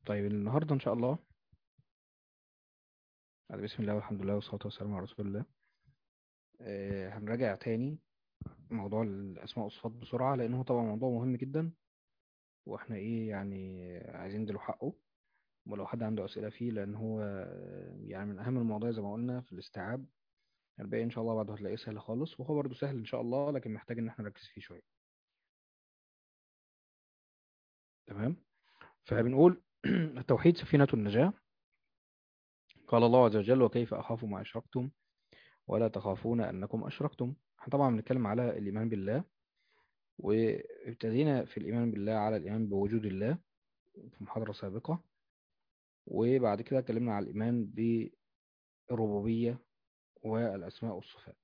طيب النهاردة إن شاء الله بعد بسم الله والحمد لله والصلاة والسلام على رسول الله آه، هنراجع تاني موضوع الأسماء والصفات بسرعة لأنه طبعا موضوع مهم جدا وإحنا إيه يعني عايزين نديله حقه ولو حد عنده أسئلة فيه لأن هو آه، يعني من أهم المواضيع زي ما قلنا في الاستيعاب الباقي إن شاء الله بعده هتلاقيه سهل خالص وهو برضه سهل إن شاء الله لكن محتاج إن إحنا نركز فيه شوية تمام فبنقول التوحيد سفينة النجاة قال الله عز وجل وكيف أخاف ما أشركتم ولا تخافون أنكم أشركتم احنا طبعا بنتكلم على الإيمان بالله وابتدينا في الإيمان بالله على الإيمان بوجود الله في محاضرة سابقة وبعد كده اتكلمنا على الإيمان بالربوبية والأسماء والصفات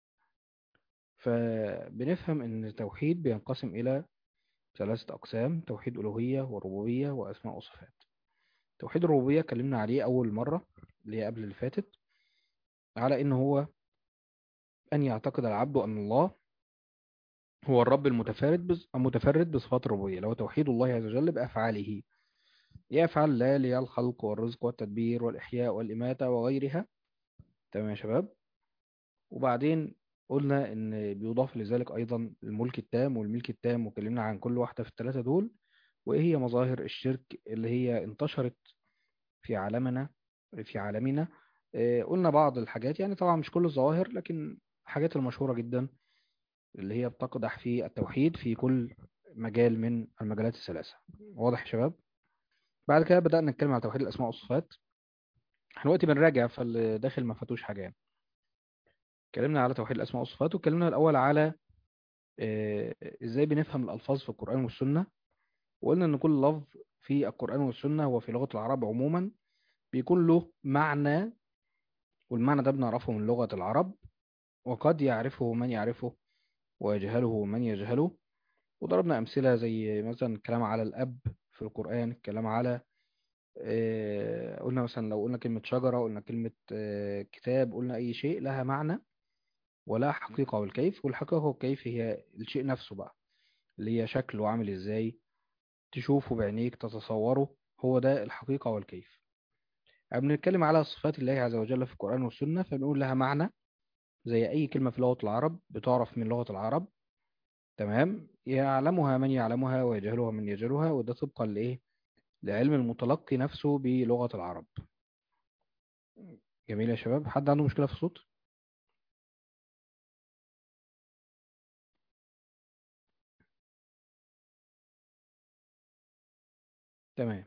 فبنفهم أن التوحيد بينقسم إلى ثلاثة أقسام توحيد ألوهية وربوبية وأسماء وصفات توحيد الربوبية اتكلمنا عليه أول مرة اللي هي قبل اللي فاتت على إن هو أن يعتقد العبد أن الله هو الرب المتفرد بز... المتفرد بصفات الربوبية اللي هو توحيد الله عز وجل بأفعاله يفعل الله اللي هي الخلق والرزق والتدبير والإحياء والإماتة وغيرها تمام يا شباب وبعدين قلنا إن بيضاف لذلك أيضا الملك التام والملك التام وكلمنا عن كل واحدة في الثلاثة دول وإيه هي مظاهر الشرك اللي هي انتشرت في عالمنا في عالمنا آه، قلنا بعض الحاجات يعني طبعا مش كل الظواهر لكن الحاجات المشهورة جدا اللي هي بتقدح في التوحيد في كل مجال من المجالات الثلاثة واضح يا شباب بعد كده بدأنا نتكلم على توحيد الأسماء والصفات احنا دلوقتي بنراجع فاللي داخل ما فاتوش حاجة يعني اتكلمنا على توحيد الأسماء والصفات واتكلمنا الأول على آه، ازاي بنفهم الألفاظ في القرآن والسنة وقلنا ان كل لفظ في القرآن والسنة هو في لغة العرب عموما بيكون له معنى والمعنى ده بنعرفه من لغة العرب وقد يعرفه من يعرفه ويجهله من يجهله وضربنا أمثلة زي مثلا الكلام على الأب في القرآن الكلام على آه، قلنا مثلا لو قلنا كلمة شجرة قلنا كلمة آه، كتاب قلنا أي شيء لها معنى ولا حقيقة والكيف والحقيقة والكيف هي الشيء نفسه بقى اللي هي شكله عامل ازاي تشوفه بعينيك تتصوره هو ده الحقيقة والكيف أما بنتكلم على صفات الله عز وجل في القرآن والسنة فبنقول لها معنى زي أي كلمة في لغة العرب بتعرف من لغة العرب تمام يعلمها من يعلمها ويجهلها من يجهلها وده طبقا لإيه لعلم المتلقي نفسه بلغة العرب جميل يا شباب حد عنده مشكلة في الصوت تمام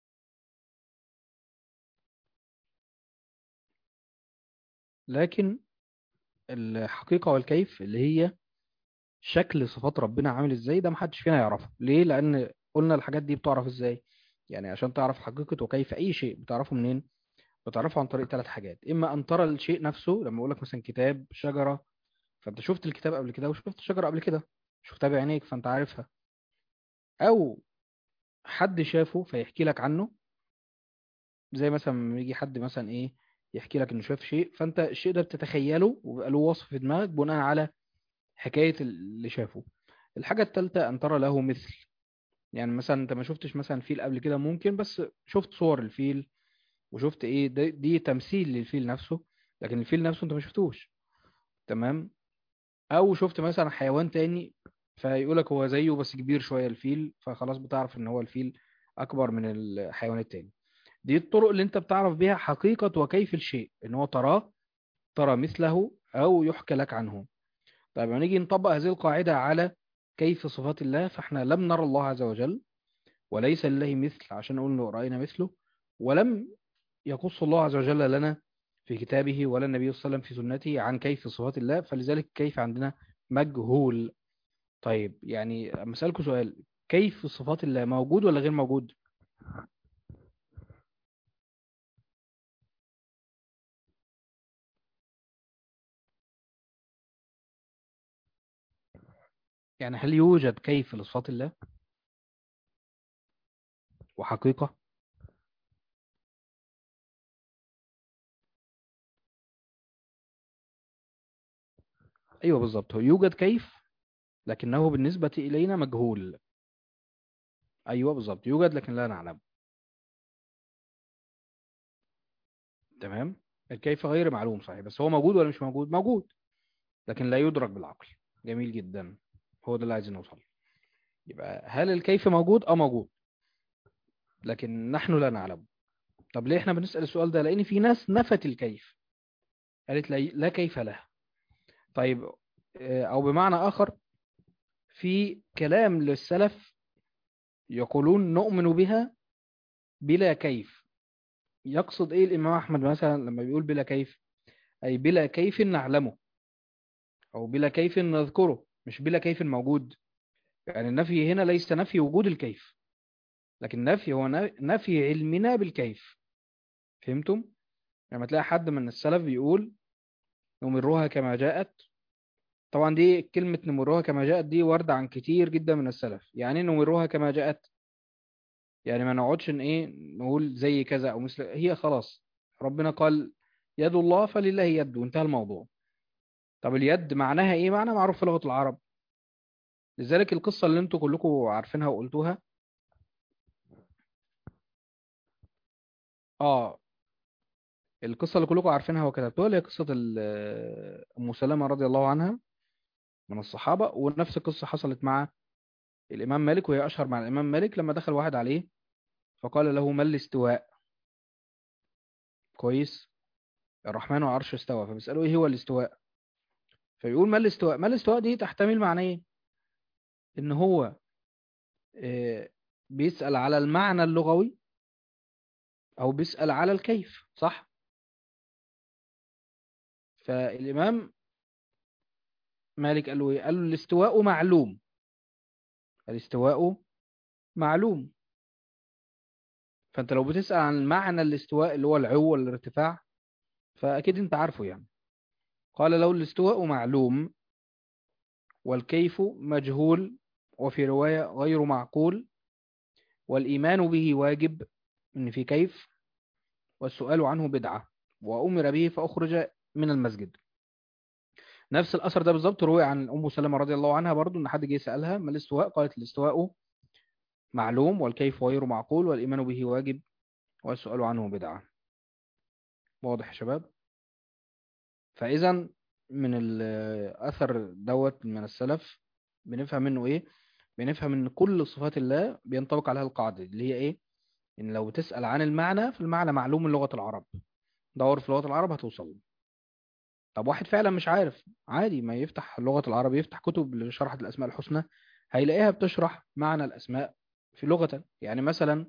لكن الحقيقة والكيف اللي هي شكل صفات ربنا عامل ازاي ده محدش فينا يعرفه ليه لأن قلنا الحاجات دي بتعرف ازاي يعني عشان تعرف حقيقة وكيف أي شيء بتعرفه منين بتعرفه عن طريق ثلاث حاجات إما أن ترى الشيء نفسه لما أقول لك مثلا كتاب شجرة فأنت شفت الكتاب قبل كده وشفت الشجرة قبل كده شفتها بعينيك فأنت عارفها أو حد شافه فيحكي لك عنه زي مثلا لما يجي حد مثلا ايه يحكي لك انه شاف شيء فانت الشيء ده بتتخيله وبيبقى له وصف في دماغك بناء على حكاية اللي شافه الحاجة الثالثة ان ترى له مثل يعني مثلا انت ما شفتش مثلا فيل قبل كده ممكن بس شفت صور الفيل وشفت ايه دي, دي تمثيل للفيل نفسه لكن الفيل نفسه انت ما شفتوش تمام او شفت مثلا حيوان تاني فيقولك هو زيه بس كبير شوية الفيل فخلاص بتعرف ان هو الفيل اكبر من الحيوان التاني دي الطرق اللي انت بتعرف بيها حقيقة وكيف الشيء ان هو تراه ترى مثله او يحكى لك عنه طيب لما نيجي نطبق هذه القاعدة على كيف صفات الله فاحنا لم نرى الله عز وجل وليس لله مثل عشان نقول انه رأينا مثله ولم يقص الله عز وجل لنا في كتابه ولا النبي صلى الله عليه وسلم في سنته عن كيف صفات الله فلذلك كيف عندنا مجهول طيب يعني اما اسالكم سؤال كيف صفات الله موجود ولا غير موجود يعني هل يوجد كيف لصفات الله وحقيقة ايوه بالظبط هو يوجد كيف لكنه بالنسبة الينا مجهول ايوه بالظبط يوجد لكن لا نعلم تمام الكيف غير معلوم صحيح بس هو موجود ولا مش موجود موجود لكن لا يدرك بالعقل جميل جدا هو ده اللي عايزين نوصل يبقى هل الكيف موجود اه موجود لكن نحن لا نعلم طب ليه احنا بنسأل السؤال ده لان في ناس نفت الكيف قالت لا لا كيف له طيب آه، او بمعنى اخر في كلام للسلف يقولون نؤمن بها بلا كيف يقصد ايه الامام احمد مثلا لما بيقول بلا كيف اي بلا كيف نعلمه او بلا كيف نذكره مش بلا كيف موجود يعني النفي هنا ليس نفي وجود الكيف لكن نفي هو نفي علمنا بالكيف فهمتم لما تلاقي حد من السلف بيقول نمرها كما جاءت طبعا دي كلمة نمرها كما جاءت دي واردة عن كتير جدا من السلف يعني نمرها كما جاءت يعني ما نقعدش ان ايه نقول زي كذا او مثل هي خلاص ربنا قال يد الله فلله يد وانتهى الموضوع طب اليد معناها ايه معنى معروف في لغة العرب لذلك القصة اللي انتوا كلكم عارفينها وقلتوها اه القصة اللي كلكم عارفينها وكتبتوها اللي هي قصة ال- أم سلمة رضي الله عنها من الصحابة ونفس القصة حصلت مع الإمام مالك وهي أشهر مع الإمام مالك لما دخل واحد عليه فقال له ما الاستواء كويس الرحمن على العرش استوى فبيسأله إيه هو الاستواء فيقول ما الاستواء ما الاستواء دي تحتمل معنيين إن هو آه، بيسأل على المعنى اللغوي أو بيسأل على الكيف صح فالإمام مالك قال له إيه قال له الاستواء معلوم الاستواء معلوم فأنت لو بتسأل عن معنى الاستواء اللي هو العو ولا الارتفاع فأكيد أنت عارفه يعني قال له الاستواء معلوم والكيف مجهول وفي رواية غير معقول والإيمان به واجب إن في كيف والسؤال عنه بدعة وأمر به فأخرج من المسجد نفس الأثر ده بالظبط روي عن أم سلمة رضي الله عنها برضو إن حد جه سألها ما الاستواء قالت الاستواء معلوم والكيف غير معقول والإيمان به واجب والسؤال عنه بدعة واضح يا شباب فإذا من الأثر دوت من السلف بنفهم منه إيه بنفهم إن كل صفات الله بينطبق عليها القاعدة اللي هي إيه إن لو تسأل عن المعنى فالمعنى معلوم من لغة العرب دور في لغة العرب هتوصل له. طب واحد فعلا مش عارف عادي ما يفتح لغة العرب يفتح كتب لشرح الأسماء الحسنى هيلاقيها بتشرح معنى الأسماء في لغة يعني مثلا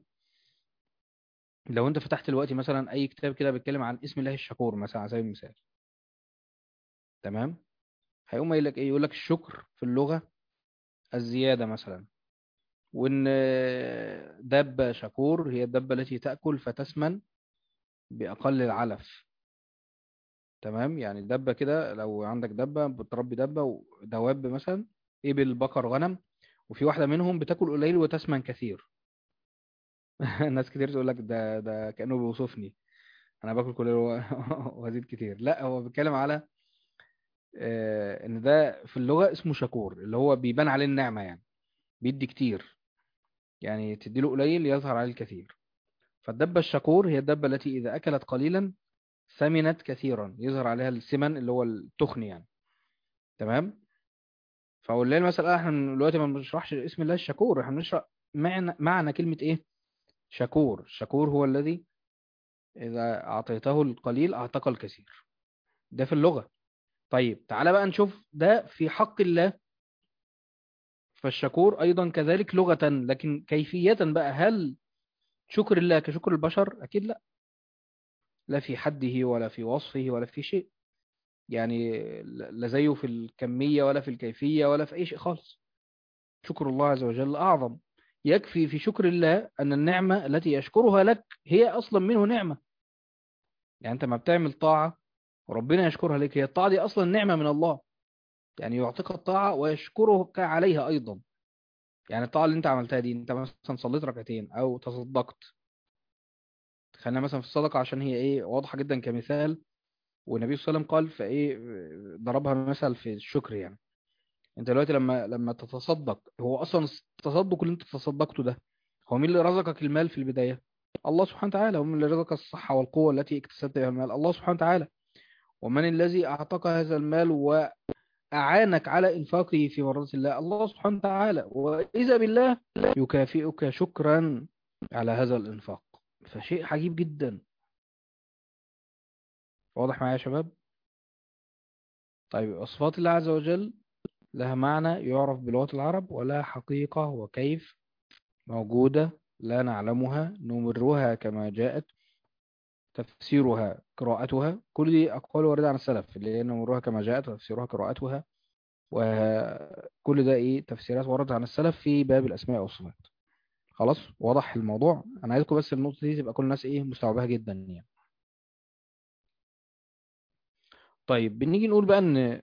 لو انت فتحت دلوقتي مثلا اي كتاب كده بيتكلم عن اسم الله الشكور مثلا على سبيل المثال تمام هيقوم قايل لك ايه يقول لك الشكر في اللغة الزيادة مثلا وان دابة شكور هي الدابة التي تأكل فتسمن بأقل العلف تمام يعني دبة كده لو عندك دبة بتربي دبة ودواب مثلا إبل بقر غنم وفي واحدة منهم بتاكل قليل وتسمن كثير ناس كتير تقول لك ده ده كأنه بيوصفني انا باكل قليل و- وازيد كتير لا هو بيتكلم على آه، ان ده في اللغة اسمه شكور اللي هو بيبان عليه النعمة يعني بيدي كتير يعني تديله قليل يظهر عليه الكثير فالدبة الشكور هي الدبة التي إذا أكلت قليلا ثمنت كثيرا يظهر عليها السمن اللي هو التخن يعني تمام فأقول لنا المسألة احنا دلوقتي ما بنشرحش اسم الله الشكور احنا بنشرح معنى معنى كلمة ايه شكور الشكور هو الذي إذا أعطيته القليل أعتق الكثير ده في اللغة طيب تعالى بقى نشوف ده في حق الله فالشكور أيضا كذلك لغة لكن كيفية بقى هل شكر الله كشكر البشر أكيد لا لا في حده ولا في وصفه ولا في شيء يعني لا زيه في الكمية ولا في الكيفية ولا في أي شيء خالص شكر الله عز وجل أعظم يكفي في شكر الله أن النعمة التي يشكرها لك هي أصلا منه نعمة يعني أنت ما بتعمل طاعة وربنا يشكرها لك هي الطاعة دي أصلا نعمة من الله يعني يعطيك الطاعة ويشكرك عليها أيضا يعني الطاعة اللي أنت عملتها دي أنت مثلا صليت ركعتين أو تصدقت خلينا مثلا في الصدقة عشان هي إيه واضحة جدا كمثال والنبي صلى الله عليه وسلم قال فإيه ضربها مثل في الشكر يعني أنت دلوقتي لما لما تتصدق هو أصلا التصدق اللي أنت تصدقته ده هو مين اللي رزقك المال في البداية الله سبحانه وتعالى ومن الذي رزقك الصحة والقوة التي اكتسبت بها المال الله سبحانه وتعالى ومن الذي أعطاك هذا المال وأعانك على إنفاقه في مرضات الله الله سبحانه وتعالى وإذا بالله يكافئك شكرا على هذا الإنفاق فشيء عجيب جدا واضح معايا يا شباب طيب صفات الله عز وجل لها معنى يعرف بلغة العرب ولها حقيقة وكيف موجودة لا نعلمها نمرها كما جاءت تفسيرها قراءتها كل دي أقوال واردة عن السلف اللي هي نمرها كما جاءت وتفسيرها قراءتها وكل ده إيه تفسيرات وردت عن السلف في باب الأسماء والصفات خلاص واضح الموضوع أنا عايزكم بس النقطة دي تبقى كل الناس إيه مستوعباها جدا يعني طيب بنيجي نقول بقى إن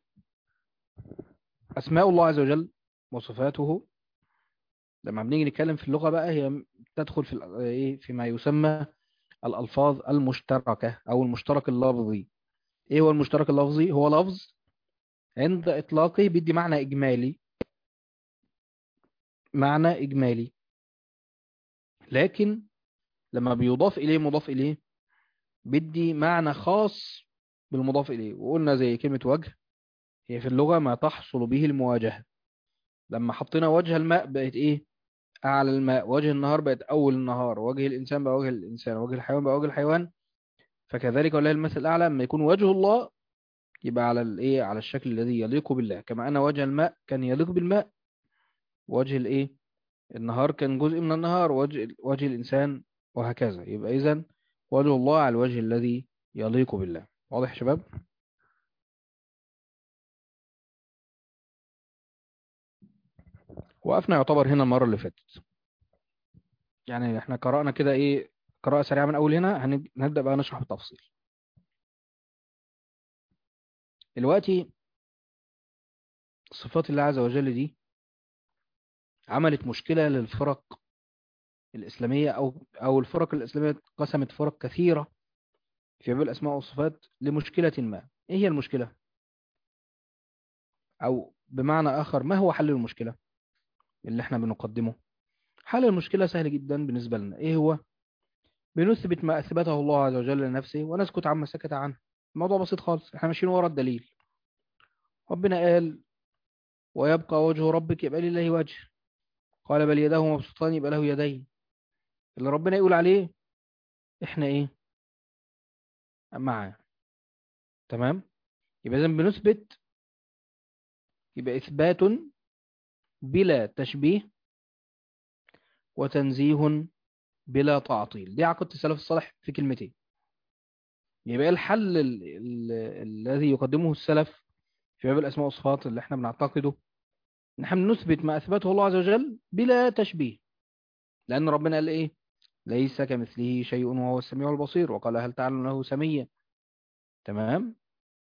أسماء الله عز وجل وصفاته لما بنيجي نتكلم في اللغة بقى هي تدخل في ال- إيه فيما يسمى الألفاظ المشتركة أو المشترك اللفظي إيه هو المشترك اللفظي؟ هو لفظ عند إطلاقه بيدي معنى إجمالي معنى إجمالي لكن لما بيضاف إليه مضاف إليه بيدي معنى خاص بالمضاف إليه وقلنا زي كلمة وجه هي في اللغة ما تحصل به المواجهة لما حطينا وجه الماء بقت إيه أعلى الماء وجه النهار بقت أول النهار وجه الإنسان بقى وجه الإنسان وجه الحيوان بقى وجه الحيوان فكذلك ولله المثل الأعلى لما يكون وجه الله يبقى على الإيه على الشكل الذي يليق بالله كما أن وجه الماء كان يليق بالماء وجه الإيه النهار كان جزء من النهار وجه وجه الإنسان وهكذا يبقى إذن وجه الله على الوجه الذي يليق بالله واضح يا شباب وقفنا يعتبر هنا المرة اللي فاتت يعني احنا قرأنا كده ايه قراءة سريعة من أول هنا هنب- هنبدأ بقى نشرح بالتفصيل دلوقتي صفات الله عز وجل دي عملت مشكلة للفرق الإسلامية أو أو الفرق الإسلامية قسمت فرق كثيرة في باب الأسماء والصفات لمشكلة ما إيه هي المشكلة؟ أو بمعنى آخر ما هو حل المشكلة اللي احنا بنقدمه؟ حل المشكلة سهل جدا بالنسبة لنا إيه هو؟ بنثبت ما أثبته الله عز وجل لنفسه ونسكت عما سكت عنه الموضوع بسيط خالص احنا ماشيين ورا الدليل ربنا قال ويبقى وجه ربك يبقى لله وجه قال بل يداه مبسوطان يبقى له يدين اللي ربنا يقول عليه احنا ايه معاه تمام يبقى اذا بنثبت يبقى اثبات بلا تشبيه وتنزيه بلا تعطيل دي عقيدة السلف الصالح في كلمتين يبقى الحل ال- ال- الذي يقدمه السلف في باب الأسماء والصفات اللي احنا بنعتقده نحن نثبت ما أثبته الله عز وجل بلا تشبيه لأن ربنا قال إيه ليس كمثله شيء وهو السميع البصير وقال هل تعلم له سميا تمام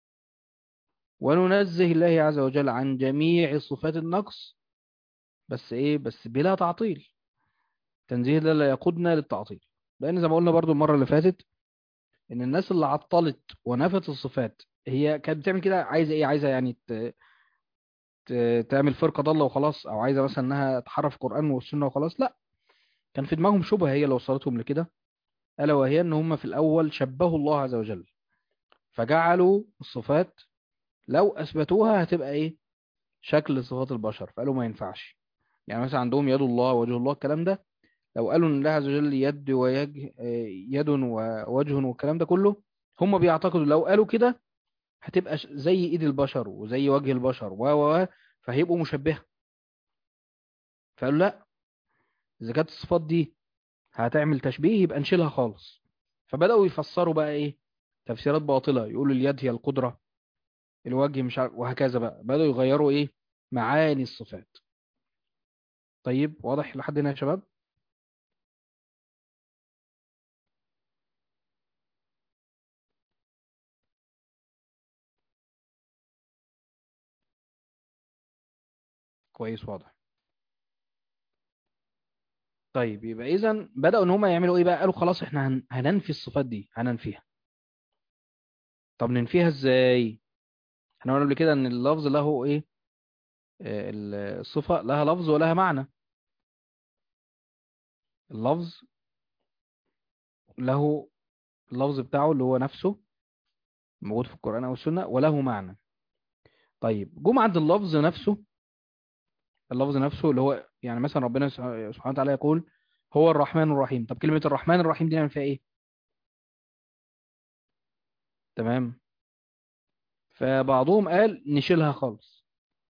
وننزه الله عز وجل عن جميع صفات النقص بس إيه بس بلا تعطيل تنزيه ده لا يقودنا للتعطيل لأن زي ما قلنا برضو المرة اللي فاتت إن الناس اللي عطلت ونفت الصفات هي كانت بتعمل كده عايزة إيه عايزة يعني ت... ت- تعمل فرقة ضالة وخلاص أو عايزة مثلا إنها تحرف القرآن والسنة وخلاص لا كان في دماغهم شبهة هي اللي وصلتهم لكده ألا وهي إن هم في الأول شبهوا الله عز وجل فجعلوا الصفات لو أثبتوها هتبقى إيه شكل صفات البشر فقالوا ما ينفعش يعني مثلا عندهم يد الله وجه الله الكلام ده لو قالوا إن الله عز وجل يد ويج يد ووجه والكلام ده كله هم بيعتقدوا لو قالوا كده هتبقى ش- زي إيد البشر وزي وجه البشر و و و فهيبقوا مشبهة فقالوا لا إذا كانت الصفات دي هتعمل تشبيه يبقى نشيلها خالص فبدأوا يفسروا بقى ايه تفسيرات باطلة يقولوا اليد هي القدرة الوجه مش عارف وهكذا بقى بدأوا يغيروا ايه معاني الصفات طيب واضح لحد هنا يا شباب كويس واضح طيب يبقى اذا بدأوا ان هم يعملوا ايه بقى قالوا خلاص احنا هن- هننفي الصفات دي هننفيها طب ننفيها ازاي احنا قلنا قبل كده ان اللفظ له ايه آه، الصفة لها لفظ ولها معنى اللفظ له اللفظ بتاعه اللي هو نفسه موجود في القرآن أو السنة وله معنى طيب جم عند اللفظ نفسه اللفظ نفسه اللي هو يعني مثلا ربنا سبحانه وتعالى يقول هو الرحمن الرحيم طب كلمة الرحمن الرحيم دي نعمل فيها ايه تمام فبعضهم قال نشيلها خالص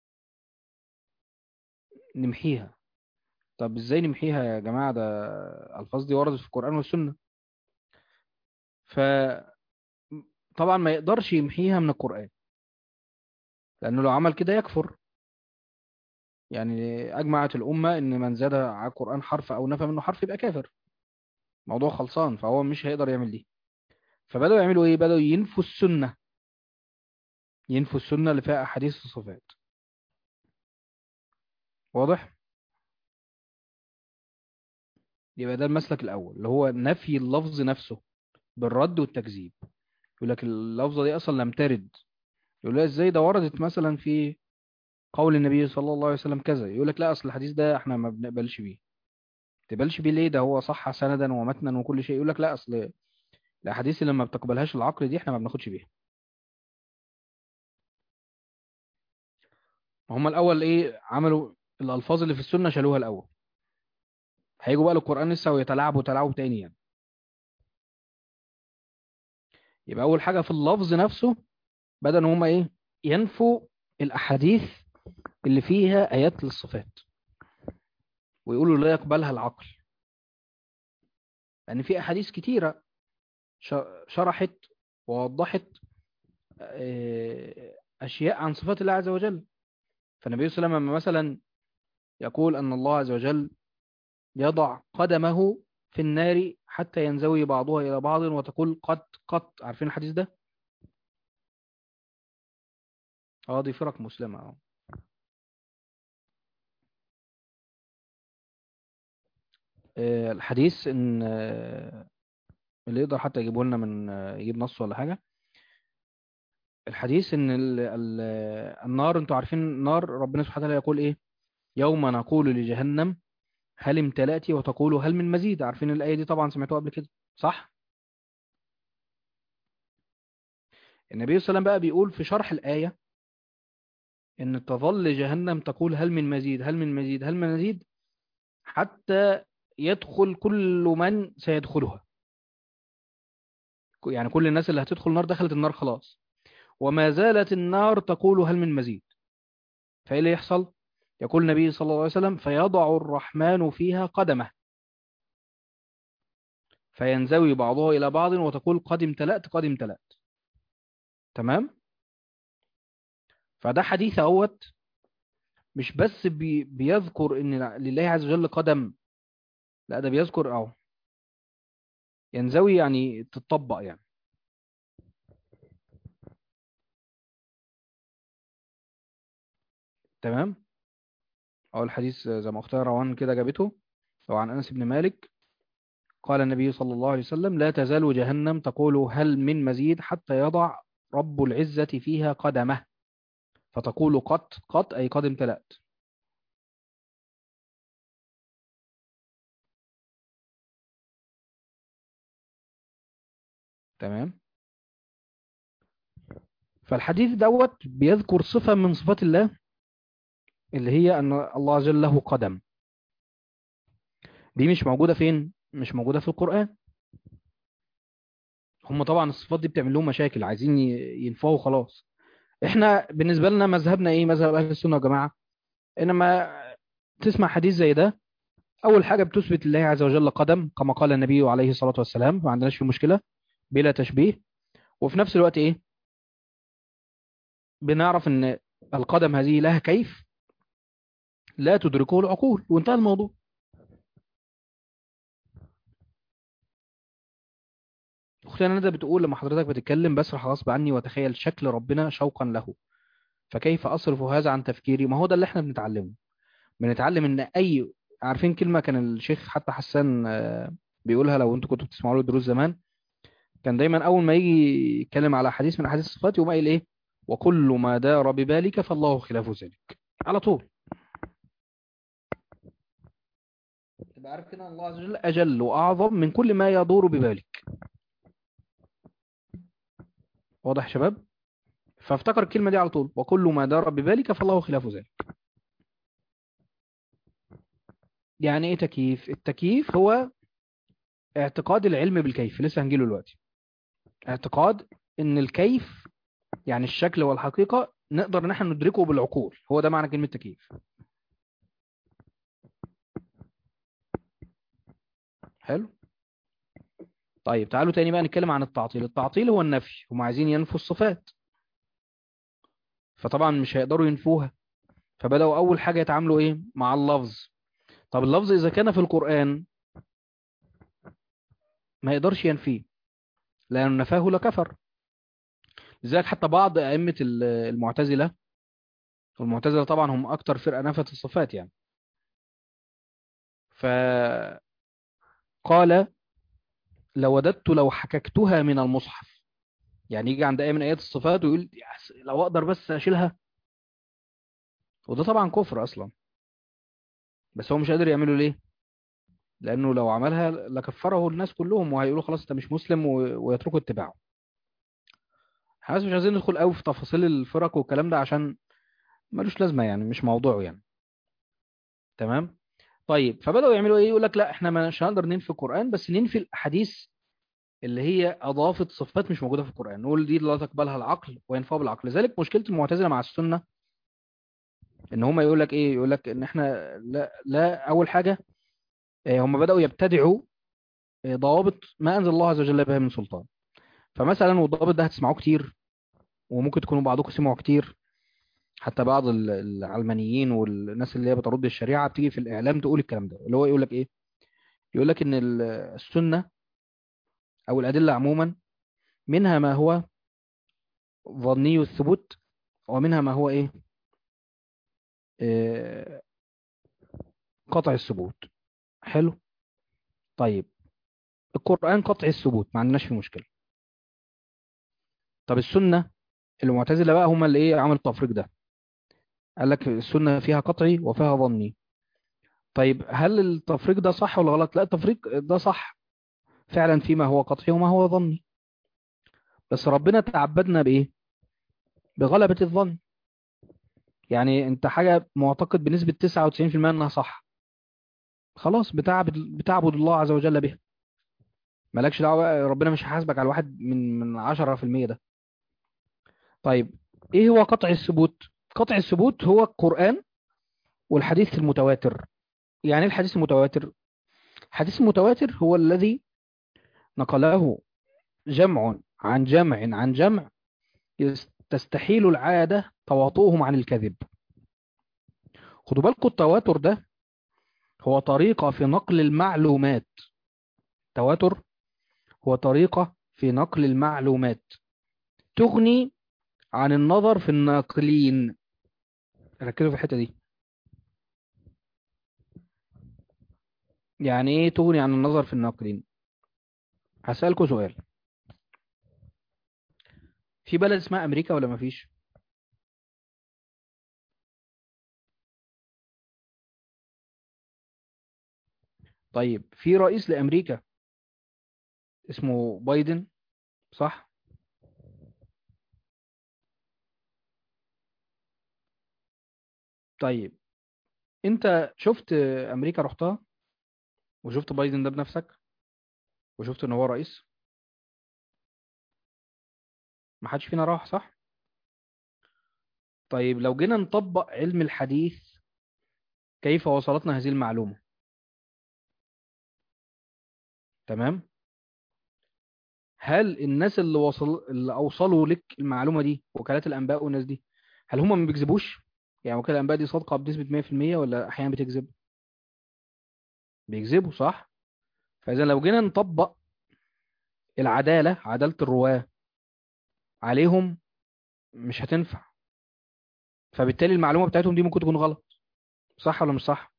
نمحيها طب ازاي نمحيها يا جماعة ده الفاظ دي وردت في القرآن والسنة ف طبعا ما يقدرش يمحيها من القرآن لأنه لو عمل كده يكفر يعني أجمعت الأمة إن من زاد على القرآن حرف أو نفى منه حرف يبقى كافر موضوع خلصان فهو مش هيقدر يعمل دي فبدأوا يعملوا إيه بدأوا ينفوا السنة ينفوا السنة اللي فيها أحاديث الصفات واضح يبقى ده المسلك الأول اللي هو نفي اللفظ نفسه بالرد والتكذيب يقول لك اللفظة دي أصلا لم ترد يقول لها ازاي ده وردت مثلا في قول النبي صلى الله عليه وسلم كذا يقول لك لا أصل الحديث ده احنا ما بنقبلش بيه تقبلش بيه ليه ده هو صح سندا ومتنا وكل شيء يقول لك لا أصل الأحاديث اللي ما بتقبلهاش العقل دي احنا ما بناخدش بيها هم الأول إيه عملوا الألفاظ اللي في السنة شالوها الأول هيجوا بقى للقرآن لسه ويتلاعبوا تلاعب تاني يعني يبقى أول حاجة في اللفظ نفسه بدأ إن هم إيه ينفوا الأحاديث اللي فيها آيات للصفات ويقولوا لا يقبلها العقل لأن في أحاديث كتيرة شرحت ووضحت أشياء عن صفات الله عز وجل فالنبي صلى الله عليه وسلم مثلا يقول أن الله عز وجل يضع قدمه في النار حتى ينزوي بعضها إلى بعض وتقول قد قد عارفين الحديث ده؟ اه دي فرق مسلمة اه الحديث ان اللي يقدر حتى يجيبه لنا من يجيب نص ولا حاجة الحديث ان ال ال النار انتوا عارفين النار ربنا سبحانه وتعالى يقول ايه يوم نقول لجهنم هل امتلأت وتقول هل من مزيد عارفين الآية دي طبعا سمعتوها قبل كده صح النبي صلى الله عليه وسلم بقى بيقول في شرح الآية ان تظل جهنم تقول هل من مزيد هل من مزيد هل من مزيد حتى يدخل كل من سيدخلها يعني كل الناس اللي هتدخل النار دخلت النار خلاص وما زالت النار تقول هل من مزيد فايه اللي يحصل يقول النبي صلى الله عليه وسلم فيضع الرحمن فيها قدمه فينزوي بعضها إلى بعض وتقول قد امتلأت قد امتلأت تمام فده حديث اهوت مش بس بي بيذكر ان لله عز وجل قدم لا ده بيذكر اهو ينزوي يعني تطبق يعني تمام أو الحديث زي ما أختها روان كده جابته لو عن أنس بن مالك قال النبي صلى الله عليه وسلم لا تزال جهنم تقول هل من مزيد حتى يضع رب العزة فيها قدمه فتقول قط قط أي قد امتلأت تمام فالحديث دوت بيذكر صفة من صفات الله اللي هي أن الله عز وجل له قدم دي مش موجودة فين؟ مش موجودة في القرآن هم طبعا الصفات دي بتعمل لهم مشاكل عايزين ينفوه خلاص احنا بالنسبة لنا مذهبنا ايه مذهب اهل السنة والجماعة انما تسمع حديث زي ده اول حاجة بتثبت لله عز وجل قدم كما قال النبي عليه الصلاة والسلام ما عندناش في مشكلة بلا تشبيه وفي نفس الوقت ايه بنعرف ان القدم هذه لها كيف لا تدركه العقول وانتهى الموضوع اختنا ندى بتقول لما حضرتك بتتكلم بسرح غصب عني واتخيل شكل ربنا شوقا له فكيف اصرف هذا عن تفكيري ما هو ده اللي احنا بنتعلمه بنتعلم ان اي عارفين كلمة كان الشيخ حتى حسان بيقولها لو انتوا كنتوا بتسمعوا له دروس زمان كان دايما اول ما يجي يتكلم على حديث من احاديث الصفات يقوم قايل ايه وكل ما دار ببالك فالله خلاف ذلك على طول تبقى عارف كده الله عز وجل أجل وأعظم من كل ما يدور ببالك واضح يا شباب فافتكر الكلمة دي على طول وكل ما دار ببالك فالله خلاف ذلك يعني ايه تكييف التكييف هو اعتقاد العلم بالكيف لسه هنجيله دلوقتي اعتقاد ان الكيف يعني الشكل والحقيقة نقدر ان احنا ندركه بالعقول هو ده معنى كلمة تكييف حلو طيب تعالوا تاني بقى نتكلم عن التعطيل التعطيل هو النفي هم عايزين ينفوا الصفات فطبعا مش هيقدروا ينفوها فبدأوا أول حاجة يتعاملوا إيه مع اللفظ طب اللفظ إذا كان في القرآن ما يقدرش ينفيه لأنه نفاه لكفر لذلك حتى بعض أئمة المعتزلة والمعتزلة طبعا هم أكتر فرقة نفت الصفات يعني فقال لوددت لو حككتها من المصحف يعني يجي عند آية من آيات الصفات ويقول لو أقدر بس أشيلها وده طبعا كفر أصلا بس هو مش قادر يعمله ليه لأنه لو عملها لكفره الناس كلهم وهيقولوا خلاص أنت مش مسلم ويتركوا اتباعه احنا مش عايزين ندخل قوي في تفاصيل الفرق والكلام ده عشان ملوش لازمة يعني مش موضوعه يعني تمام طيب فبدأوا يعملوا ايه يقول لك لا احنا مش هنقدر ننفي القرآن بس ننفي الأحاديث اللي هي أضافت صفات مش موجودة في القرآن نقول دي لا تقبلها العقل وينفعها بالعقل لذلك مشكلة المعتزلة مع السنة ان هم يقول لك ايه يقول لك ان احنا لا, لا اول حاجة هم بدأوا يبتدعوا ضوابط ما أنزل الله عز وجل بها من سلطان فمثلا والضابط ده هتسمعوه كتير وممكن تكونوا بعضكم سمعوا كتير حتى بعض العلمانيين والناس اللي هي بترد الشريعة بتيجي في الإعلام تقول الكلام ده اللي هو يقول لك إيه يقول لك إن السنة أو الأدلة عموما منها ما هو ظني الثبوت ومنها ما هو إيه آه قطع الثبوت حلو طيب القرآن قطع الثبوت ما عندناش فيه مشكلة طب السنة المعتزلة بقى هم اللي ايه عمل التفريق ده قال لك السنة فيها قطعي وفيها ظني طيب هل التفريق ده صح ولا غلط لا التفريق ده صح فعلا فيما هو قطعي وما هو ظني بس ربنا تعبدنا بايه بغلبة الظن يعني انت حاجة معتقد بنسبة 99% انها صح خلاص بتعبد بتعبد الله عز وجل بها مالكش دعوه ربنا مش هيحاسبك على واحد من من 10% ده طيب ايه هو قطع الثبوت قطع الثبوت هو القرآن والحديث المتواتر يعني ايه الحديث المتواتر الحديث المتواتر هو الذي نقله جمع عن جمع عن جمع تستحيل العادة تواطؤهم عن الكذب خدوا بالكم التواتر ده هو طريقة في نقل المعلومات التواتر هو طريقة في نقل المعلومات تغني عن النظر في الناقلين ركزوا في الحتة دي يعني ايه تغني عن النظر في الناقلين هسألكوا سؤال في بلد اسمها أمريكا ولا مفيش طيب في رئيس لأمريكا اسمه بايدن صح طيب انت شفت امريكا رحتها وشفت بايدن ده بنفسك وشفت ان هو رئيس ما حدش فينا راح صح طيب لو جينا نطبق علم الحديث كيف وصلتنا هذه المعلومة تمام هل الناس اللي وصل اللي اوصلوا لك المعلومة دي وكالات الانباء والناس دي هل هم ما بيكذبوش يعني وكالة الانباء دي صادقة بنسبة 100% ولا احيانا بتكذب بيكذبوا صح فاذا لو جينا نطبق العدالة عدالة الرواة عليهم مش هتنفع فبالتالي المعلومة بتاعتهم دي ممكن تكون غلط صح ولا مش صح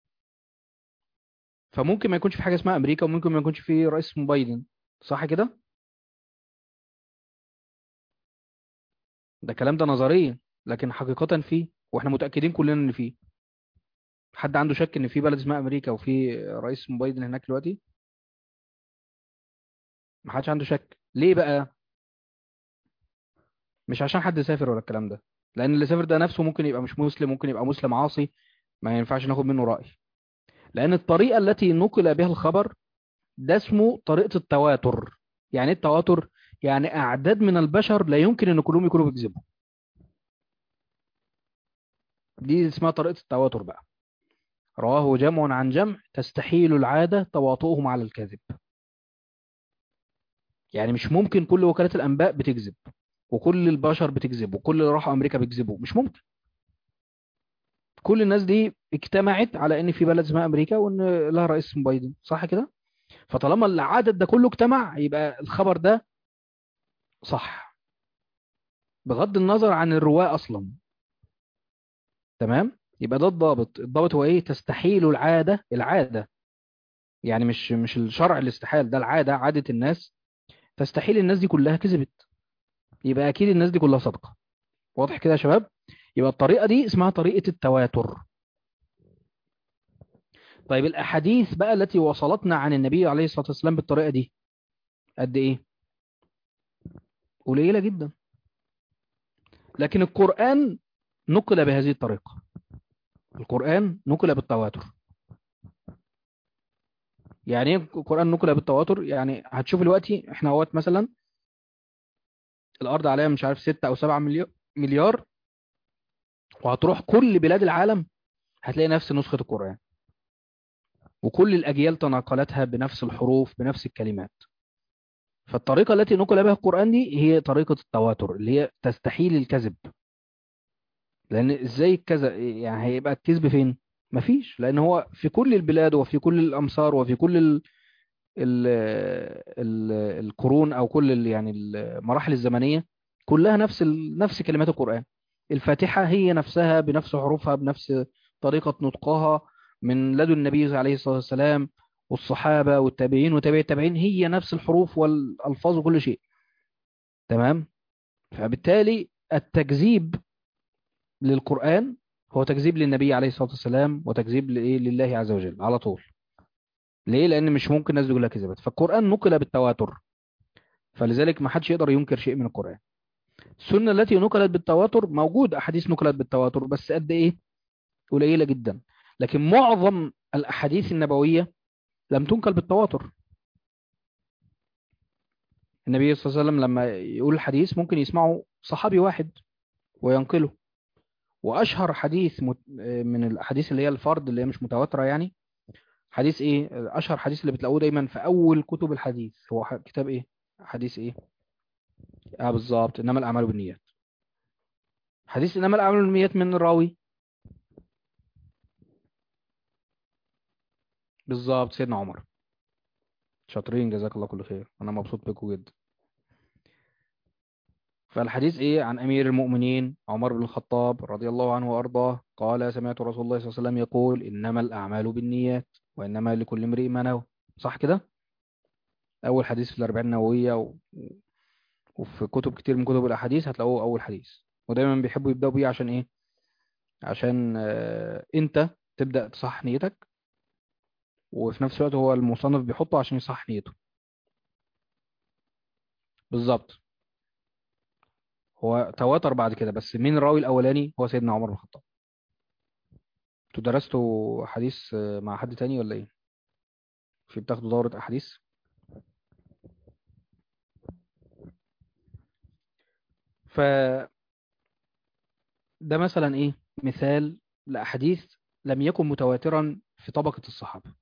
فممكن ما يكونش في حاجة اسمها أمريكا وممكن ما يكونش في رئيس اسمه بايدن صح كده ده الكلام ده نظريا لكن حقيقة فيه واحنا متأكدين كلنا ان فيه حد عنده شك ان في بلد اسمها امريكا وفي رئيس اسمه بايدن هناك دلوقتي ما حدش عنده شك ليه بقى مش عشان حد سافر ولا الكلام ده لان اللي سافر ده نفسه ممكن يبقى مش مسلم ممكن يبقى مسلم عاصي ما ينفعش ناخد منه رأي لان الطريقة التي نقل بها الخبر ده اسمه طريقة التواتر يعني ايه التواتر يعني اعداد من البشر لا يمكن ان كلهم يكونوا بيكذبوا دي اسمها طريقة التواتر بقى رواه جمع عن جمع تستحيل العادة تواطؤهم على الكذب يعني مش ممكن كل وكالات الأنباء بتكذب وكل البشر بتكذب وكل اللي راحوا أمريكا بيكذبوا مش ممكن كل الناس دي اجتمعت على ان في بلد اسمها امريكا وان لها رئيس اسمه بايدن صح كده فطالما العدد ده كله اجتمع يبقى الخبر ده صح بغض النظر عن الرواة اصلا تمام يبقى ده الضابط الضابط هو ايه تستحيل العادة العادة يعني مش مش الشرع الاستحال ده العادة عادة الناس تستحيل الناس دي كلها كذبت يبقى اكيد الناس دي كلها صادقة واضح كده يا شباب يبقى الطريقة دي اسمها طريقة التواتر طيب الأحاديث بقى التي وصلتنا عن النبي عليه الصلاة والسلام بالطريقة دي قد إيه؟ قليلة جدا لكن القرآن نقل بهذه الطريقة القرآن نقل بالتواتر يعني ايه القرآن نقل بالتواتر يعني هتشوف دلوقتي احنا اهوت مثلا الأرض عليها مش عارف ستة أو سبعة مليار مليار وهتروح كل بلاد العالم هتلاقي نفس نسخة القرآن وكل الأجيال تناقلتها بنفس الحروف بنفس الكلمات فالطريقة التي نقل بها القرآن دي هي طريقة التواتر اللي هي تستحيل الكذب لأن إزاي الكذب يعني هيبقى الكذب فين؟ مفيش لأن هو في كل البلاد وفي كل الأمصار وفي كل ال ال ال القرون أو كل ال يعني المراحل الزمنية كلها نفس ال نفس كلمات القرآن الفاتحة هي نفسها بنفس حروفها بنفس طريقة نطقها من لدن النبي عليه الصلاة والسلام والصحابة والتابعين وتابع التابعين هي نفس الحروف والألفاظ وكل شيء تمام فبالتالي التكذيب للقرآن هو تكذيب للنبي عليه الصلاة والسلام وتكذيب لإيه لله عز وجل على طول ليه لأن مش ممكن الناس تقول لها كذبت فالقرآن نقل بالتواتر فلذلك ما حدش يقدر ينكر شيء من القرآن السنة التي نقلت بالتواتر موجود أحاديث نقلت بالتواتر بس قد إيه قليلة جدا لكن معظم الأحاديث النبوية لم تنقل بالتواتر النبي صلى الله عليه وسلم لما يقول الحديث ممكن يسمعه صحابي واحد وينقله وأشهر حديث من الأحاديث اللي هي الفرد اللي هي مش متواترة يعني حديث إيه أشهر حديث اللي بتلاقوه دايما في أول كتب الحديث هو كتاب إيه حديث إيه اه بالظبط إنما الأعمال بالنيات حديث إنما الأعمال بالنيات من الراوي بالظبط سيدنا عمر شاطرين جزاك الله كل خير انا مبسوط بكم جدا فالحديث ايه عن امير المؤمنين عمر بن الخطاب رضي الله عنه وارضاه قال سمعت رسول الله صلى الله عليه وسلم يقول انما الاعمال بالنيات وانما لكل امرئ ما نوى صح كده اول حديث في الاربعين النوويه و... وفي كتب كتير من كتب الاحاديث هتلاقوه اول حديث ودايما بيحبوا يبداوا بيه عشان ايه عشان آه انت تبدا تصحح نيتك وفي نفس الوقت هو المصنف بيحطه عشان يصحح نيته بالظبط هو تواتر بعد كده بس مين الراوي الاولاني هو سيدنا عمر بن الخطاب انتوا درستوا حديث مع حد تاني ولا ايه في بتاخدوا دورة احاديث ف ده مثلا ايه مثال لاحاديث لم يكن متواترا في طبقة الصحابة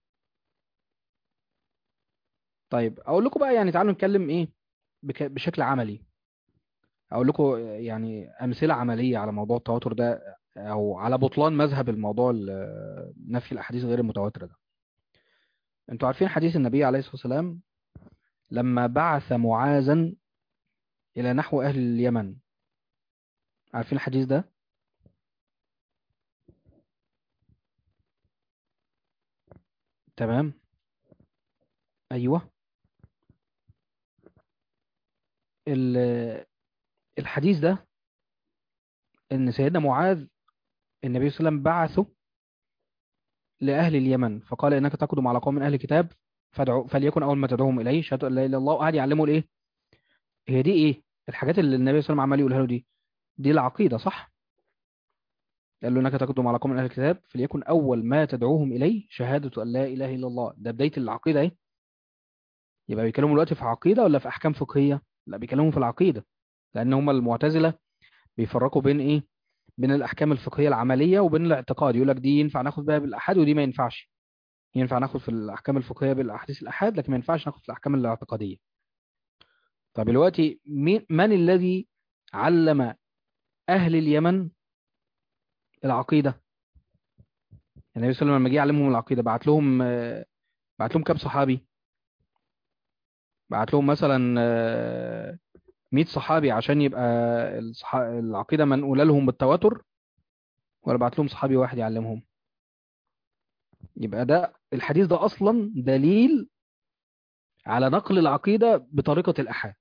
طيب اقول لكم بقى يعني تعالوا نتكلم ايه بك... بشكل عملي اقول لكم يعني امثله عمليه على موضوع التواتر ده او على بطلان مذهب الموضوع نفي الاحاديث غير المتواتره ده انتوا عارفين حديث النبي عليه الصلاه والسلام لما بعث معاذا الى نحو اهل اليمن عارفين الحديث ده تمام ايوه الحديث ده ان سيدنا معاذ النبي صلى الله عليه وسلم بعثه لأهل اليمن فقال إنك تقدم على قوم من أهل الكتاب فادعو فليكن أول ما تدعوهم إليه شهادة أن لا إله إلا الله وقعد يعلمه الإيه هي دي إيه الحاجات اللي النبي صلى الله عليه وسلم عمال يقولها له دي دي العقيدة صح قال له إنك تقدم على قوم من أهل الكتاب فليكن أول ما تدعوهم إليه شهادة أن لا إله إلا الله ده بداية العقيدة إيه يبقى بيتكلموا دلوقتي في عقيدة ولا في أحكام فقهية لا بيتكلموا في العقيدة لأن هم المعتزلة بيفرقوا بين إيه بين الأحكام الفقهية العملية وبين الاعتقاد يقول لك دي ينفع ناخد بها بالأحاد ودي ما ينفعش ينفع ناخد في الأحكام الفقهية بالأحاديث الأحاد لكن ما ينفعش ناخد في الأحكام الاعتقادية طب دلوقتي مين من الذي علم أهل اليمن العقيدة النبي صلى الله عليه وسلم لما جه يعلمهم العقيدة بعت لهم آه، بعت لهم كام صحابي بعت لهم مثلا آه، 100 صحابي عشان يبقى الصح... العقيدة منقولة لهم بالتواتر ولا بعت لهم صحابي واحد يعلمهم يبقى ده الحديث ده أصلا دليل على نقل العقيدة بطريقة الأحاد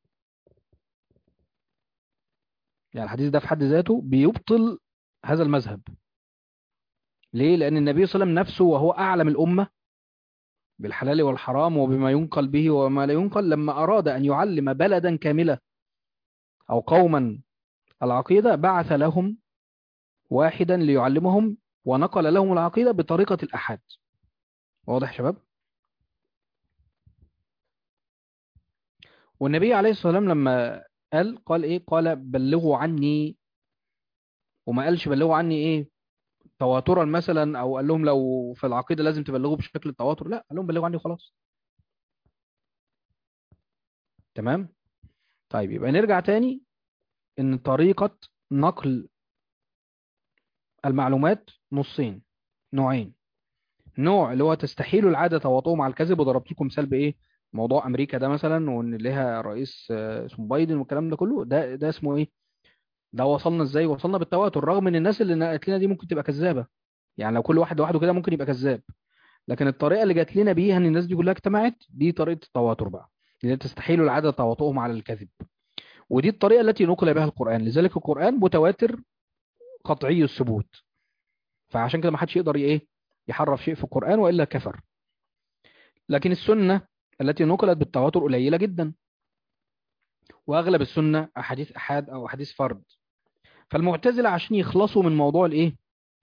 يعني الحديث ده في حد ذاته بيبطل هذا المذهب ليه؟ لأن النبي صلى الله عليه وسلم نفسه وهو أعلم الأمة بالحلال والحرام وبما ينقل به وما لا ينقل لما أراد أن يعلم بلدا كاملة أو قوما العقيدة بعث لهم واحدا ليعلمهم ونقل لهم العقيدة بطريقة الأحد واضح يا شباب؟ والنبي عليه الصلاة والسلام لما قال قال إيه؟ قال بلغوا عني وما قالش بلغوا عني إيه؟ تواترا مثلا أو قال لهم لو في العقيدة لازم تبلغوا بشكل التواتر لا قال لهم بلغوا عني وخلاص تمام؟ طيب يبقى نرجع تاني إن طريقة نقل المعلومات نصين نوعين نوع اللي هو تستحيل العادة تواطؤه مع الكذب وضربت لكم مثال بإيه موضوع أمريكا ده مثلا وإن لها رئيس آه، اسمه بايدن والكلام ده كله ده ده اسمه إيه ده وصلنا إزاي وصلنا بالتواتر رغم إن الناس اللي نقلت لنا دي ممكن تبقى كذابة يعني لو كل واحد لوحده كده ممكن يبقى كذاب لكن الطريقة اللي جات لنا بيها إن الناس دي كلها اجتمعت دي طريقة التواتر بقى اللي هي تستحيل العادة تواطؤهم على الكذب ودي الطريقة التي نقل بها القرآن لذلك القرآن متواتر قطعي الثبوت فعشان كده ما حدش يقدر ايه يحرف شيء في القرآن وإلا كفر لكن السنة التي نقلت بالتواتر قليلة جدا وأغلب السنة أحاديث أحاد أو أحاديث فرد فالمعتزلة عشان يخلصوا من موضوع الإيه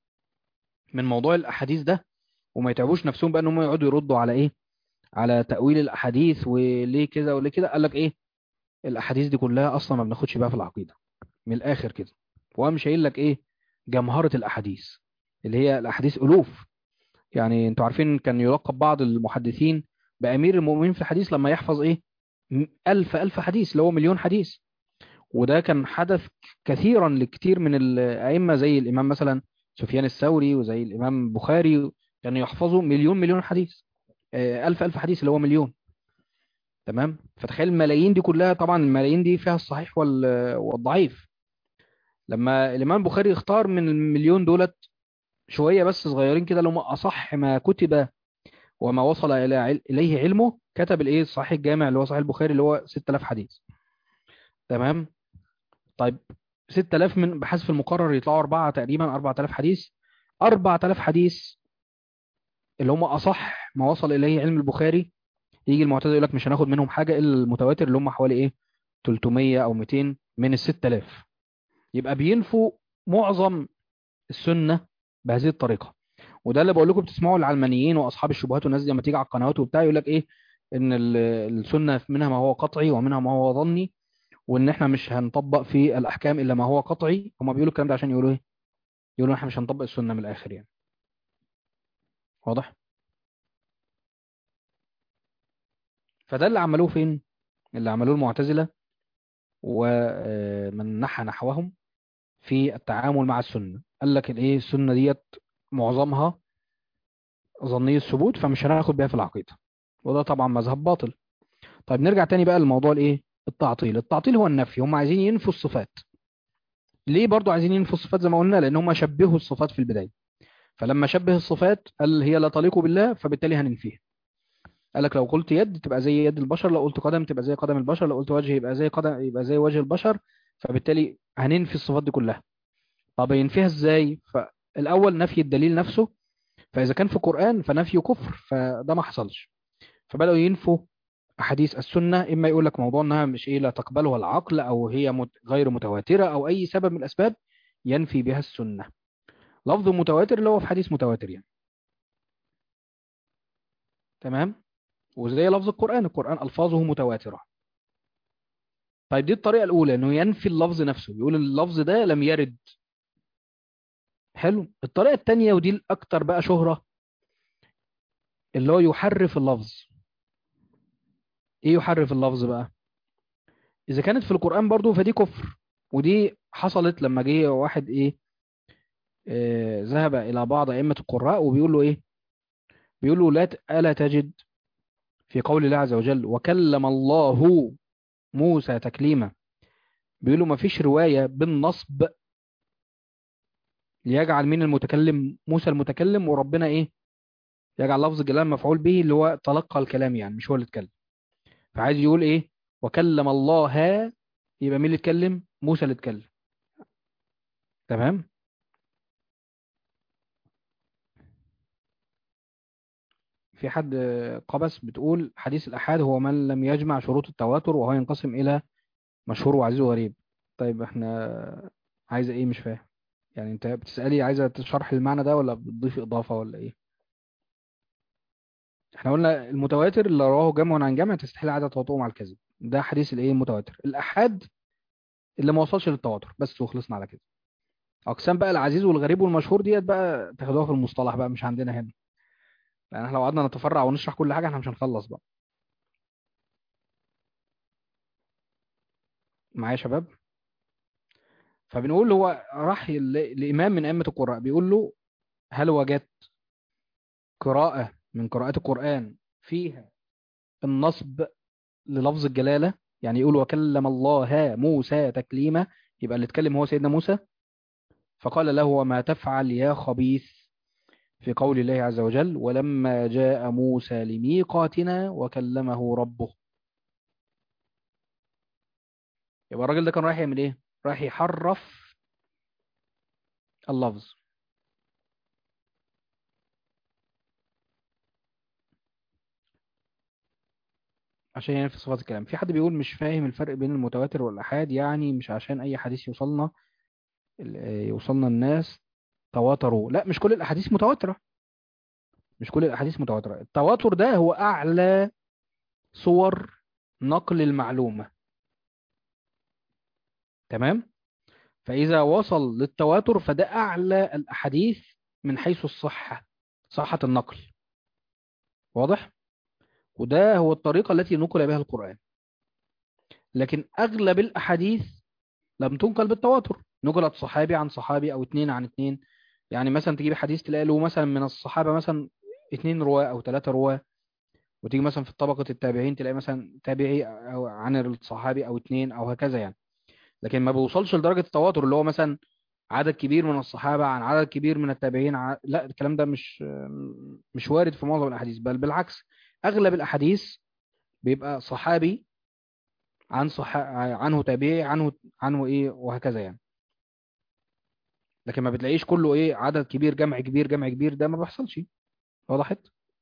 من موضوع الأحاديث ده وما يتعبوش نفسهم بقى إنهم يقعدوا يردوا على إيه على تأويل الأحاديث وليه كذا وليه كده قال لك إيه الأحاديث دي كلها أصلا ما بناخدش بقى في العقيدة من الآخر كده وقام شايل لك إيه جمهرة الأحاديث اللي هي الأحاديث ألوف يعني انتوا عارفين كان يلقب بعض المحدثين بأمير المؤمنين في الحديث لما يحفظ إيه م- ألف ألف حديث اللي هو مليون حديث وده كان حدث كثيرا لكثير من الأئمة زي الإمام مثلا سفيان الثوري وزي الإمام البخاري كانوا يحفظوا مليون مليون حديث آه، ألف ألف حديث اللي هو مليون تمام فتخيل الملايين دي كلها طبعا الملايين دي فيها الصحيح وال- والضعيف لما الإمام البخاري اختار من المليون دولت شوية بس صغيرين كده اللي هم أصح ما كتب وما وصل إلى عل- إليه علمه كتب الإيه الصحيح الجامع اللي هو صحيح البخاري اللي هو 6000 حديث تمام طيب 6000 من بحذف المقرر يطلعوا أربعة تقريبا 4000 حديث 4000 حديث اللي هم أصح ما وصل إليه علم البخاري يجي المعتزله يقول لك مش هناخد منهم حاجة إلا المتواتر اللي هم حوالي إيه 300 أو 200 من ال 6000 يبقى بينفوا معظم السنة بهذه الطريقة وده اللي بقول لكم بتسمعوا العلمانيين واصحاب الشبهات والناس دي لما تيجي على القنوات وبتاع يقول لك ايه ان ال- السنه منها ما هو قطعي ومنها ما هو ظني وان احنا مش هنطبق في الاحكام الا ما هو قطعي هم بيقولوا الكلام ده عشان يقولوا ايه يقولوا احنا مش هنطبق السنه من الاخر يعني واضح فده اللي عملوه فين اللي عملوه المعتزله ومن نحى نحوهم في التعامل مع السنه قال لك الايه السنه ديت معظمها ظني الثبوت فمش هناخد بيها في العقيده وده طبعا مذهب باطل طيب نرجع تاني بقى لموضوع الايه التعطيل التعطيل هو النفي هم عايزين ينفوا الصفات ليه برضو عايزين ينفوا الصفات زي ما قلنا لان هم شبهوا الصفات في البدايه فلما شبه الصفات قال هي لا تليق بالله فبالتالي هننفيها قال لك لو قلت يد تبقى زي يد البشر لو قلت قدم تبقى زي قدم البشر لو قلت وجه يبقى زي قدم يبقى زي وجه البشر فبالتالي هننفي الصفات دي كلها طب ينفيها ازاي فالاول نفي الدليل نفسه فإذا كان في القرآن فنفي كفر فده ما حصلش فبدأوا ينفوا أحاديث السنة إما يقول لك موضوع إنها مش إيه لا تقبلها العقل أو هي مت- غير متواترة أو أي سبب من الأسباب ينفي بها السنة لفظ متواتر اللي هو في حديث متواتر يعني تمام وزي لفظ القرآن القرآن ألفاظه متواترة طيب دي الطريقة الأولى إنه ينفي اللفظ نفسه يقول اللفظ ده لم يرد حلو الطريقة التانية ودي الأكتر بقى شهرة اللي هو يحرف اللفظ إيه يحرف اللفظ بقى إذا كانت في القرآن برضو فدي كفر ودي حصلت لما جه واحد إيه آه، ذهب إلى بعض أئمة القراء وبيقول له إيه بيقول له لا ت- ألا تجد في قول الله عز وجل وكلم الله موسى تكليما بيقول له ما فيش رواية بالنصب ليجعل مين المتكلم موسى المتكلم وربنا ايه يجعل لفظ الجلال مفعول به اللي هو تلقى الكلام يعني مش هو اللي اتكلم فعايز يقول ايه وكلم الله يبقى مين اللي اتكلم موسى اللي اتكلم تمام في حد قبس بتقول حديث الأحاد هو من لم يجمع شروط التواتر وهو ينقسم إلى مشهور وعزيز وغريب طيب احنا عايزة ايه مش فاهم يعني انت بتسألي عايزة تشرح المعنى ده ولا بتضيفي إضافة ولا ايه احنا قلنا المتواتر اللي رواه جمع عن جمع تستحيل عادة تواطؤه مع الكذب ده حديث الايه المتواتر الأحاد اللي ما وصلش للتواتر بس وخلصنا على كده أقسام بقى العزيز والغريب والمشهور ديت بقى تاخدوها في المصطلح بقى مش عندنا هنا لأن احنا لو قعدنا نتفرع ونشرح كل حاجة احنا مش هنخلص بقى معايا يا شباب فبنقول هو راح ل- لإمام من أئمة القراء بيقول له هل وجدت قراءة من قراءات القرآن فيها النصب للفظ الجلالة يعني يقول وكلم الله موسى تكليما يبقى اللي اتكلم هو سيدنا موسى فقال له وما تفعل يا خبيث في قول الله عز وجل ولما جاء موسى لميقاتنا وكلمه ربه يبقى الراجل ده كان رايح يعمل ايه رايح يحرف اللفظ عشان ينفي صفات الكلام في حد بيقول مش فاهم الفرق بين المتواتر والآحاد يعني مش عشان أي حديث يوصلنا ال- يوصلنا الناس تواتروا لا مش كل الأحاديث متواترة مش كل الأحاديث متواترة التواتر ده هو أعلى صور نقل المعلومة تمام فإذا وصل للتواتر فده أعلى الأحاديث من حيث الصحة صحة النقل واضح وده هو الطريقة التي نقل بها القرآن لكن أغلب الأحاديث لم تنقل بالتواتر نقلت صحابي عن صحابي أو اتنين عن اتنين يعني مثلا تجيب حديث تلاقي له مثلا من الصحابة مثلا اتنين رواة أو ثلاثة رواة وتيجي مثلا في طبقة التابعين تلاقي مثلا تابعي أو عن الصحابي أو اتنين أو هكذا يعني لكن ما بيوصلش لدرجة التواتر اللي هو مثلا عدد كبير من الصحابة عن عدد كبير من التابعين ع... لا الكلام ده مش مش وارد في معظم الأحاديث بل بالعكس أغلب الأحاديث بيبقى صحابي عن صح... عنه تابعي عنه عنه إيه وهكذا يعني لكن ما بتلاقيش كله إيه عدد كبير جمع كبير جمع كبير ده ما بيحصلش وضحت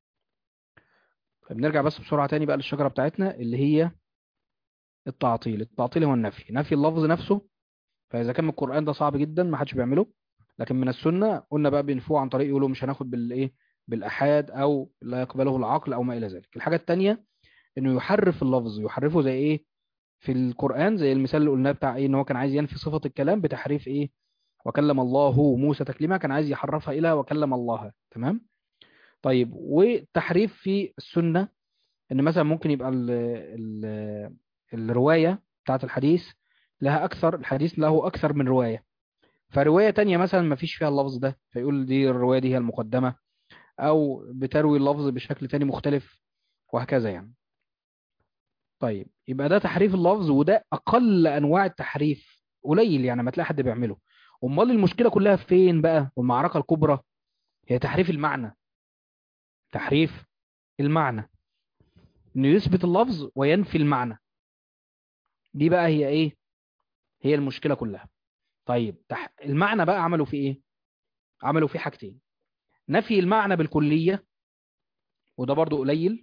فبنرجع بس بسرعة تاني بقى للشجرة بتاعتنا اللي هي التعطيل التعطيل هو النفي نفي اللفظ نفسه فإذا كان من القرآن ده صعب جدا ما حدش بيعمله لكن من السنة قلنا بقى بينفوه عن طريق يقولوا مش هناخد بالإيه بالأحاد أو لا يقبله العقل أو ما إلى ذلك الحاجة التانية إنه يحرف اللفظ يحرفه زي إيه في القرآن زي المثال اللي قلناه بتاع إيه إن هو كان عايز ينفي صفة الكلام بتحريف إيه وكلم الله موسى تكليما كان عايز يحرفها إلى وكلم الله تمام طيب والتحريف في السنة إن مثلا ممكن يبقى ال ال الرواية بتاعت الحديث لها أكثر الحديث له أكثر من رواية فرواية تانية مثلا ما فيش فيها اللفظ ده فيقول دي الرواية دي هي المقدمة أو بتروي اللفظ بشكل تاني مختلف وهكذا يعني طيب يبقى ده تحريف اللفظ وده أقل أنواع التحريف قليل يعني ما تلاقي حد بيعمله أمال المشكلة كلها فين بقى والمعركة الكبرى هي تحريف المعنى تحريف المعنى إنه يثبت اللفظ وينفي المعنى دي بقى هي إيه هي المشكلة كلها طيب تح... المعنى بقى عملوا فيه إيه عملوا فيه حاجتين نفي المعنى بالكلية وده برضو قليل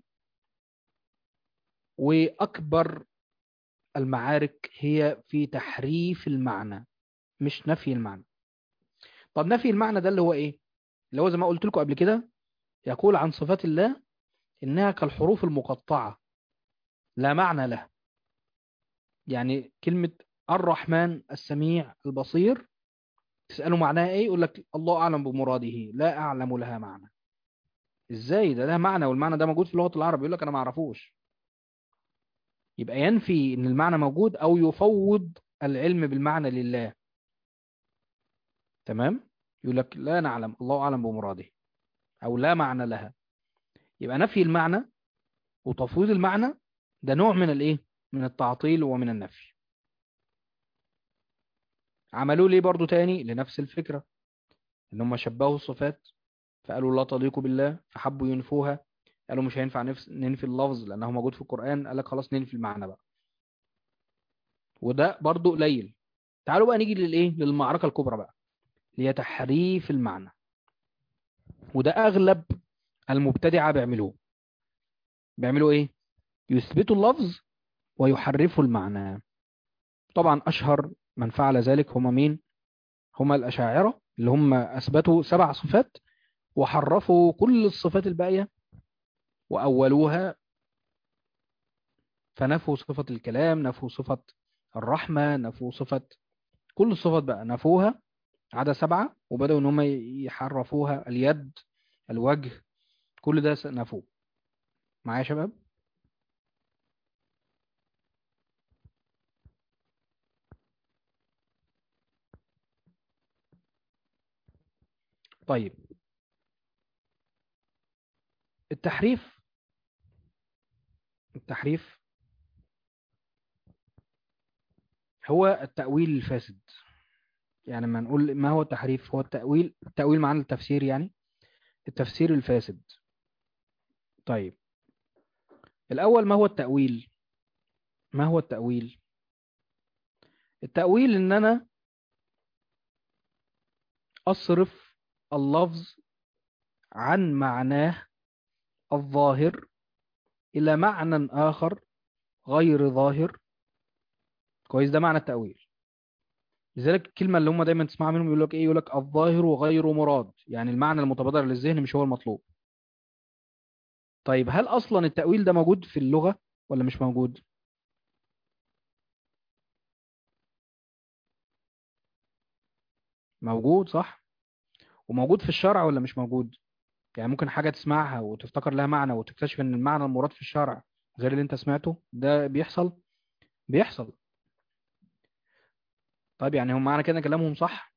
وأكبر المعارك هي في تحريف المعنى مش نفي المعنى طب نفي المعنى ده اللي هو ايه اللي هو زي ما قلت لكم قبل كده يقول عن صفات الله انها كالحروف المقطعة لا معنى لها يعني كلمة الرحمن السميع البصير تسأله معناها ايه يقول لك الله اعلم بمراده لا اعلم لها معنى ازاي ده لها معنى والمعنى ده موجود في لغة العرب يقول لك انا ما اعرفوش يبقى ينفي ان المعنى موجود او يفوض العلم بالمعنى لله تمام يقول لك لا نعلم الله اعلم بمراده او لا معنى لها يبقى نفي المعنى وتفويض المعنى ده نوع من الايه من التعطيل ومن النفي عملوا ليه برضو تاني لنفس الفكرة ان هم شبهوا الصفات فقالوا لا تليق بالله فحبوا ينفوها قالوا مش هينفع نفس ننفي اللفظ لانه موجود في القرآن قال لك خلاص ننفي المعنى بقى وده برضو قليل تعالوا بقى نيجي للايه للمعركة الكبرى بقى اللي هي تحريف المعنى وده اغلب المبتدعة بيعملوه بيعملوا ايه يثبتوا اللفظ ويحرفوا المعنى طبعا اشهر من فعل ذلك هم مين هم الاشاعرة اللي هم اثبتوا سبع صفات وحرفوا كل الصفات الباقية واولوها فنفوا صفة الكلام نفوا صفة الرحمة نفوا صفة كل الصفات بقى نفوها عدا سبعة وبدأوا ان هم يحرفوها اليد الوجه كل ده نفوه معايا يا شباب طيب التحريف التحريف هو التأويل الفاسد يعني ما نقول ما هو التحريف هو التأويل التأويل معنى التفسير يعني التفسير الفاسد طيب الأول ما هو التأويل ما هو التأويل التأويل إن أنا أصرف اللفظ عن معناه الظاهر إلى معنى آخر غير ظاهر كويس ده معنى التأويل لذلك الكلمة اللي هم دايما تسمع منهم يقول لك ايه يقول لك الظاهر غير مراد يعني المعنى المتبادر للذهن مش هو المطلوب طيب هل اصلا التأويل ده موجود في اللغة ولا مش موجود موجود صح وموجود في الشرع ولا مش موجود يعني ممكن حاجة تسمعها وتفتكر لها معنى وتكتشف ان المعنى المراد في الشرع غير اللي انت سمعته ده بيحصل بيحصل طيب يعني هم معنى كده كلامهم صح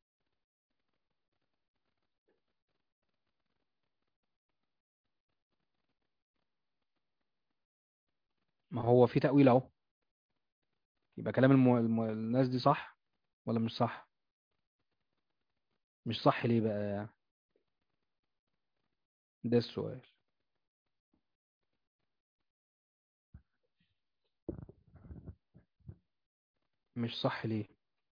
ما هو في تأويل اهو يبقى كلام الم... الم... الناس دي صح ولا مش صح مش صح ليه بقى ده السؤال مش صح ليه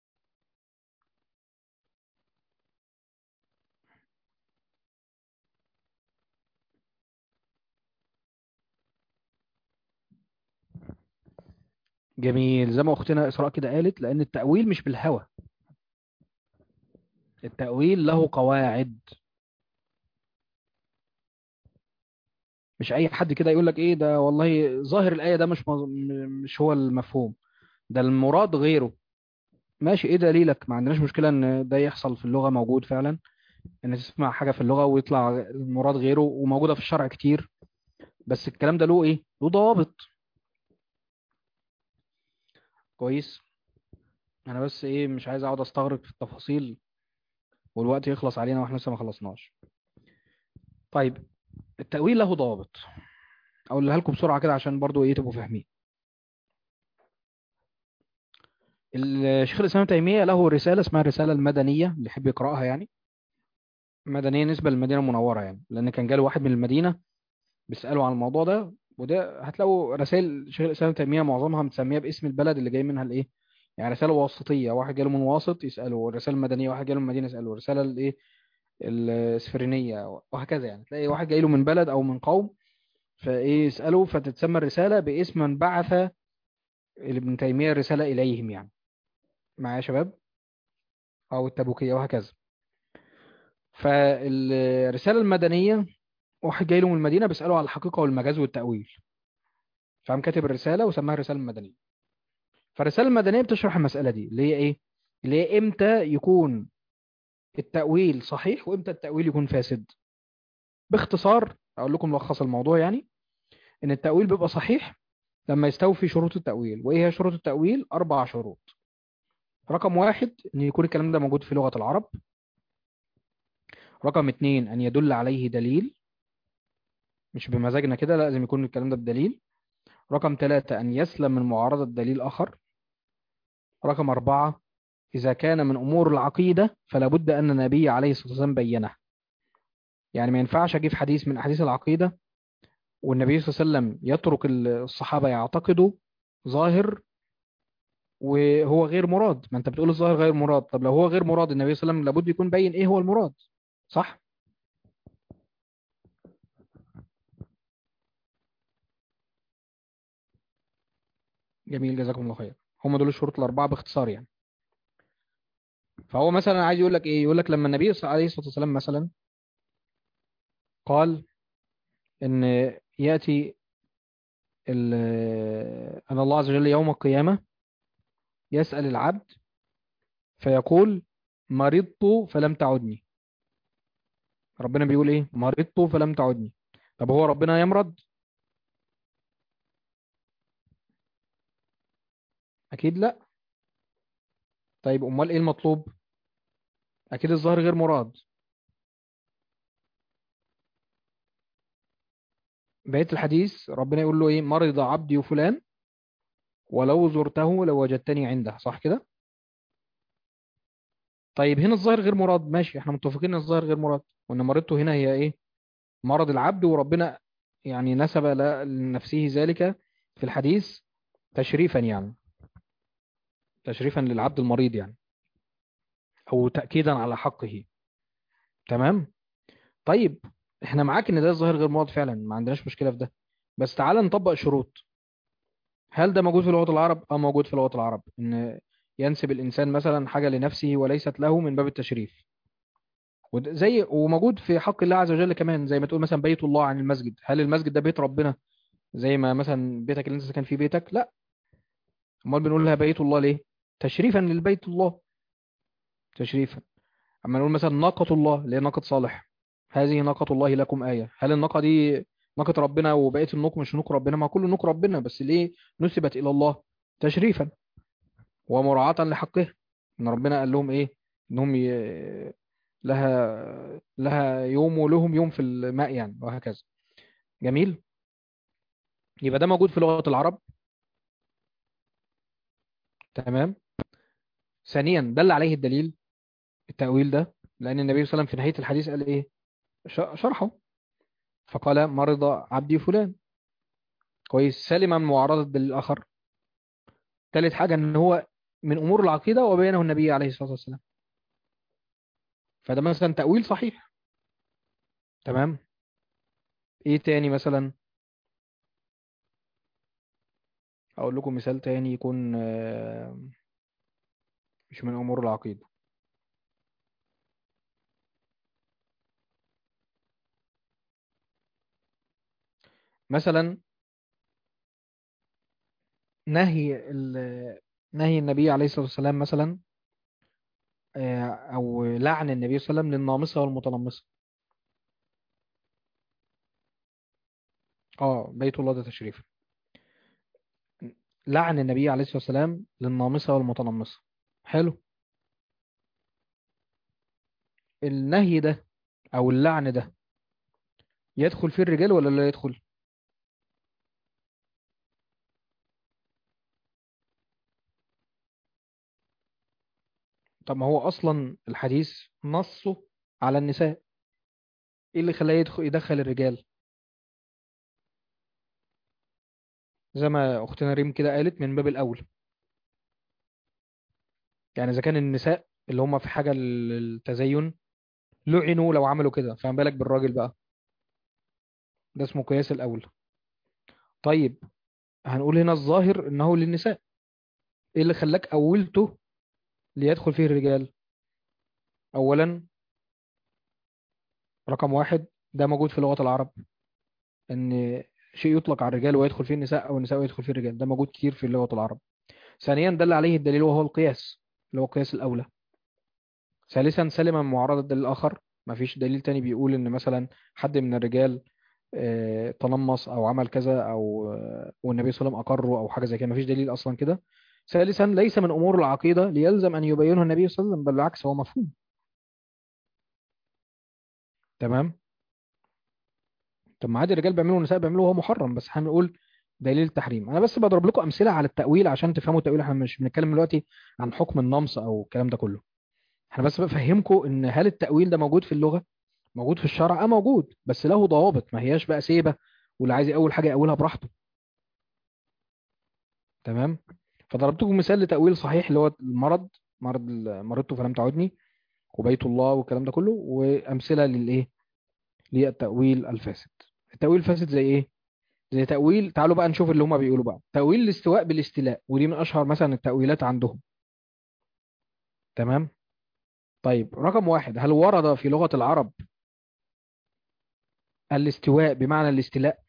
جميل زي ما اختنا اسراء كده قالت لان التأويل مش بالهوى التأويل له قواعد مش اي حد كده يقول لك ايه ده والله ظاهر الآية ده مش مز... مش هو المفهوم ده المراد غيره ماشي ايه دليلك ما عندناش مشكلة ان ده يحصل في اللغة موجود فعلا ان تسمع حاجة في اللغة ويطلع المراد غيره وموجودة في الشرع كتير بس الكلام ده له ايه له ضوابط كويس انا بس ايه مش عايز اقعد استغرق في التفاصيل والوقت يخلص علينا واحنا لسه ما خلصناش طيب التأويل له ضوابط اقولها لكم بسرعة كده عشان برضو ايه تبقوا فاهمين الشيخ الإسلام ابن تيمية له رسالة اسمها الرسالة المدنية اللي يحب يقرأها يعني مدنية نسبة للمدينة المنورة يعني لأن كان جاله واحد من المدينة بيسأله عن الموضوع ده وده هتلاقوا رسائل شيخ الإسلام ابن تيمية معظمها متسمية باسم البلد اللي جاي منها الإيه يعني رسالة واسطية واحد جاله من واسط يسأله والرسالة المدنية واحد جاله من المدينة يسأله الرسالة الإيه السفرينية وهكذا يعني تلاقي واحد جاي له من بلد أو من قوم فإيه يسأله فتتسمى الرسالة باسم من بعث ابن تيمية الرسالة إليهم يعني معايا يا شباب أو التبوكية وهكذا فالرسالة المدنية واحد جاي له من المدينة بيسأله على الحقيقة والمجاز والتأويل فقام كاتب الرسالة وسماها الرسالة المدنية فالرسالة المدنية بتشرح المسألة دي اللي هي إيه؟ اللي هي إمتى يكون التأويل صحيح وإمتى التأويل يكون فاسد باختصار أقول لكم ملخص الموضوع يعني إن التأويل بيبقى صحيح لما يستوفي شروط التأويل وإيه هي شروط التأويل؟ أربع شروط رقم واحد إن يكون الكلام ده موجود في لغة العرب رقم اتنين أن يدل عليه دليل مش بمزاجنا كده لازم يكون الكلام ده بدليل رقم ثلاثة أن يسلم من معارضة دليل آخر رقم أربعة إذا كان من أمور العقيدة فلا بد أن النبي عليه الصلاة والسلام بينه يعني ما ينفعش أجيب حديث من أحاديث العقيدة والنبي صلى الله عليه وسلم يترك الصحابة يعتقدوا ظاهر وهو غير مراد ما أنت بتقول الظاهر غير مراد طب لو هو غير مراد النبي صلى الله عليه وسلم لابد يكون بين إيه هو المراد صح؟ جميل جزاكم الله خير هم دول الشروط الأربعة باختصار يعني فهو مثلا عايز يقول لك إيه يقول لك لما النبي عليه الصلاة والسلام مثلا قال إن يأتي أن الله عز وجل يوم القيامة يسأل العبد فيقول مرضت فلم تعدني ربنا بيقول إيه مرضت فلم تعدني طب هو ربنا يمرض أكيد لا طيب أمال إيه المطلوب أكيد الظاهر غير مراد بقية الحديث ربنا يقول له إيه مرض عبدي فلان ولو زرته لوجدتني عنده صح كده طيب هنا الظاهر غير مراد ماشي احنا متفقين ان الظاهر غير مراد وان مرضته هنا هي ايه مرض العبد وربنا يعني نسب لنفسه ذلك في الحديث تشريفا يعني تشريفا للعبد المريض يعني او تأكيدا على حقه تمام طيب احنا معاك ان ده الظاهر غير مراد فعلا ما عندناش مشكلة في ده بس تعالى نطبق الشروط هل ده موجود في لغة العرب اه موجود في لغة العرب ان ينسب الانسان مثلا حاجة لنفسه وليست له من باب التشريف زي وموجود في حق الله عز وجل كمان زي ما تقول مثلا بيت الله عن المسجد هل المسجد ده بيت ربنا زي ما مثلا بيتك اللي انت ساكن فيه بيتك لا امال بنقول لها بيت الله ليه تشريفا للبيت الله تشريفا اما نقول مثلا ناقة الله اللي هي ناقة صالح هذه ناقة الله لكم آية هل الناقة دي ناقة ربنا وبقية النوق مش نوق ربنا ما كل نوق ربنا بس ليه نسبت إلى الله تشريفا ومراعاة لحقه ان ربنا قال لهم ايه انهم ي... لها لها يوم ولهم يوم في الماء يعني وهكذا جميل يبقى ده موجود في لغة العرب تمام ثانيا دل عليه الدليل التأويل ده لأن النبي صلى الله عليه وسلم في نهاية الحديث قال إيه شرحه فقال مرض عبدي فلان كويس سلم من معارضة الدليل الآخر ثالث حاجة ان هو من امور العقيدة وبينه النبي عليه الصلاة والسلام فده مثلا تأويل صحيح تمام ايه تاني مثلا اقول لكم مثال تاني يكون مش من امور العقيدة مثلا نهي نهي النبي عليه الصلاة والسلام مثلا أو لعن النبي صلى الله عليه وسلم للنامصة والمتنمصة اه بيت الله ده تشريف لعن النبي عليه الصلاة والسلام للنامصة والمتنمصة حلو النهي ده أو اللعن ده يدخل فيه الرجال ولا لا يدخل طب ما هو أصلا الحديث نصه على النساء إيه اللي خلاه يدخل, يدخل الرجال زي ما أختنا ريم كده قالت من باب الأول يعني إذا كان النساء اللي هم في حاجة للتزين لعنوا لو عملوا كده فما بالك بالراجل بقى ده اسمه قياس الأولى طيب هنقول هنا الظاهر انه للنساء ايه اللي خلاك اولته ليدخل فيه الرجال اولا رقم واحد ده موجود في لغة العرب ان شيء يطلق على الرجال ويدخل فيه النساء او النساء ويدخل فيه الرجال ده موجود كتير في لغة العرب ثانيا دل عليه الدليل وهو القياس اللي هو قياس الاولى ثالثا سلم من معارضة الدليل الاخر ما فيش دليل تاني بيقول ان مثلا حد من الرجال آه، تنمص او عمل كذا او آه، والنبي صلى الله عليه وسلم اقره او حاجه زي كده ما فيش دليل اصلا كده ثالثا ليس من امور العقيده ليلزم ان يبينه النبي صلى الله عليه وسلم بل بالعكس هو مفهوم تمام طب ما عادي الرجال بيعملوا والنساء بيعملوا هو محرم بس هنقول دليل التحريم انا بس بضرب لكم امثله على التاويل عشان تفهموا التاويل احنا مش بنتكلم دلوقتي عن حكم النمص او الكلام ده كله احنا بس بفهمكم ان هل التاويل ده موجود في اللغه موجود في الشرع اه موجود بس له ضوابط ما هياش بقى سيبه واللي عايز يأول حاجه يأولها براحته تمام فضربت لكم مثال لتأويل صحيح اللي هو المرض مرض ال- مرضت فلم تعدني وبيت الله والكلام ده كله وأمثلة للإيه للتأويل الفاسد التأويل الفاسد زي إيه زي تأويل تعالوا بقى نشوف اللي هما بيقولوا بقى تأويل الاستواء بالاستيلاء ودي من أشهر مثلا التأويلات عندهم تمام طيب رقم واحد هل ورد في لغة العرب الاستواء بمعنى الاستيلاء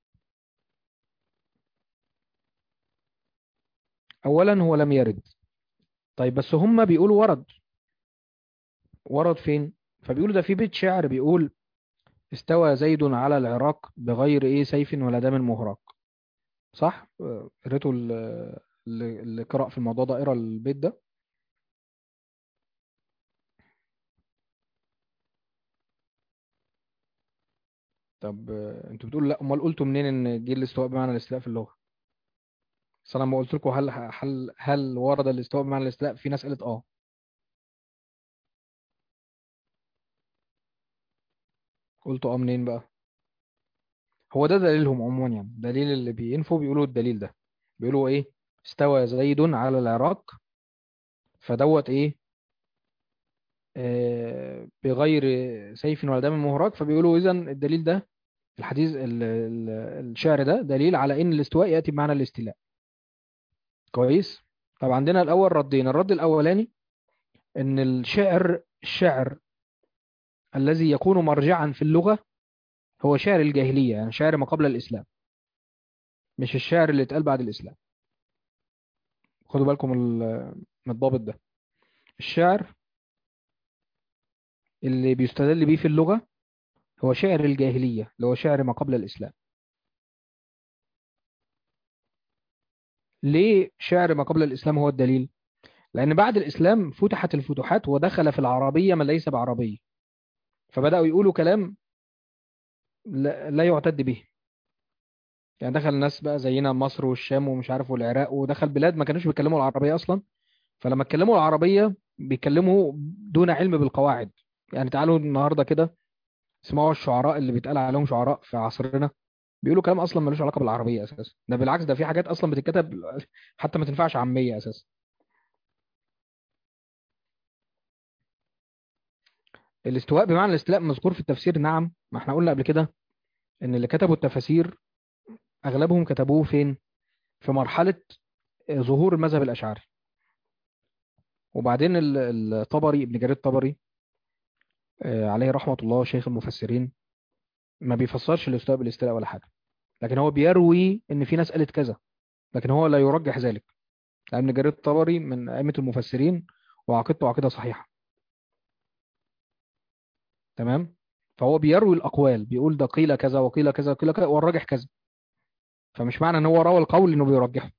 أولا هو لم يرد طيب بس هم بيقولوا ورد ورد فين فبيقولوا ده في بيت شعر بيقول استوى زيد على العراق بغير ايه سيف ولا دم مهراق صح آه، قريتوا ال- اللي اللي قرأ في الموضوع ده قرا البيت ده طب آه، انتوا بتقولوا لا امال قلتوا منين ان جه الاستواء بمعنى الاستيلاء في اللغة بس انا لما قلت لكم هل هل هل ورد الاستواء بمعنى الاستيلاء في ناس قالت اه قلتوا اه منين بقى هو ده دليلهم عموما يعني دليل اللي بينفوا بيقولوا الدليل ده بيقولوا ايه استوى زيد على العراق فدوت ايه آه، بغير سيف ولا دم مهراق فبيقولوا اذا الدليل ده الحديث ال- ال- الشعر ده دليل على ان الاستواء ياتي بمعنى الاستيلاء كويس طب عندنا الاول ردين الرد الاولاني ان الشعر الشعر الذي يكون مرجعا في اللغة هو شعر الجاهلية يعني شعر ما قبل الاسلام مش الشعر اللي اتقال بعد الاسلام خدوا بالكم ال- من الضابط ده الشعر اللي بيستدل بيه في اللغة هو شعر الجاهلية اللي هو شعر ما قبل الاسلام ليه شعر ما قبل الاسلام هو الدليل لأن بعد الإسلام فتحت الفتوحات ودخل في العربية من ليس بعربية فبدأوا يقولوا كلام لا لا يعتد به يعني دخل ناس بقى زينا مصر والشام ومش عارف والعراق ودخل بلاد ما كانوش بيتكلموا العربية أصلا فلما اتكلموا العربية بيتكلموا دون علم بالقواعد يعني تعالوا النهاردة كده اسمعوا الشعراء اللي بيتقال عليهم شعراء في عصرنا بيقولوا كلام أصلا ملوش علاقة بالعربية أساسا ده بالعكس ده في حاجات أصلا بتتكتب حتى ما تنفعش عامية أساسا الاستواء بمعنى الاستيلاء مذكور في التفسير نعم ما احنا قلنا قبل كده ان اللي كتبوا التفاسير اغلبهم كتبوه فين في مرحلة آه، ظهور المذهب الاشعري وبعدين ال- الطبري ابن جرير الطبري آه، عليه رحمة الله شيخ المفسرين ما بيفسرش الاستواء بالاستيلاء ولا حاجة لكن هو بيروي ان في ناس قالت كذا لكن هو لا يرجح ذلك لأن ابن جرير الطبري من أئمة المفسرين وعقيدته عقيدة صحيحة تمام فهو بيروي الأقوال بيقول ده قيل كذا وقيل كذا وقيل كذا والراجح كذا فمش معنى ان هو روى القول انه بيرجحه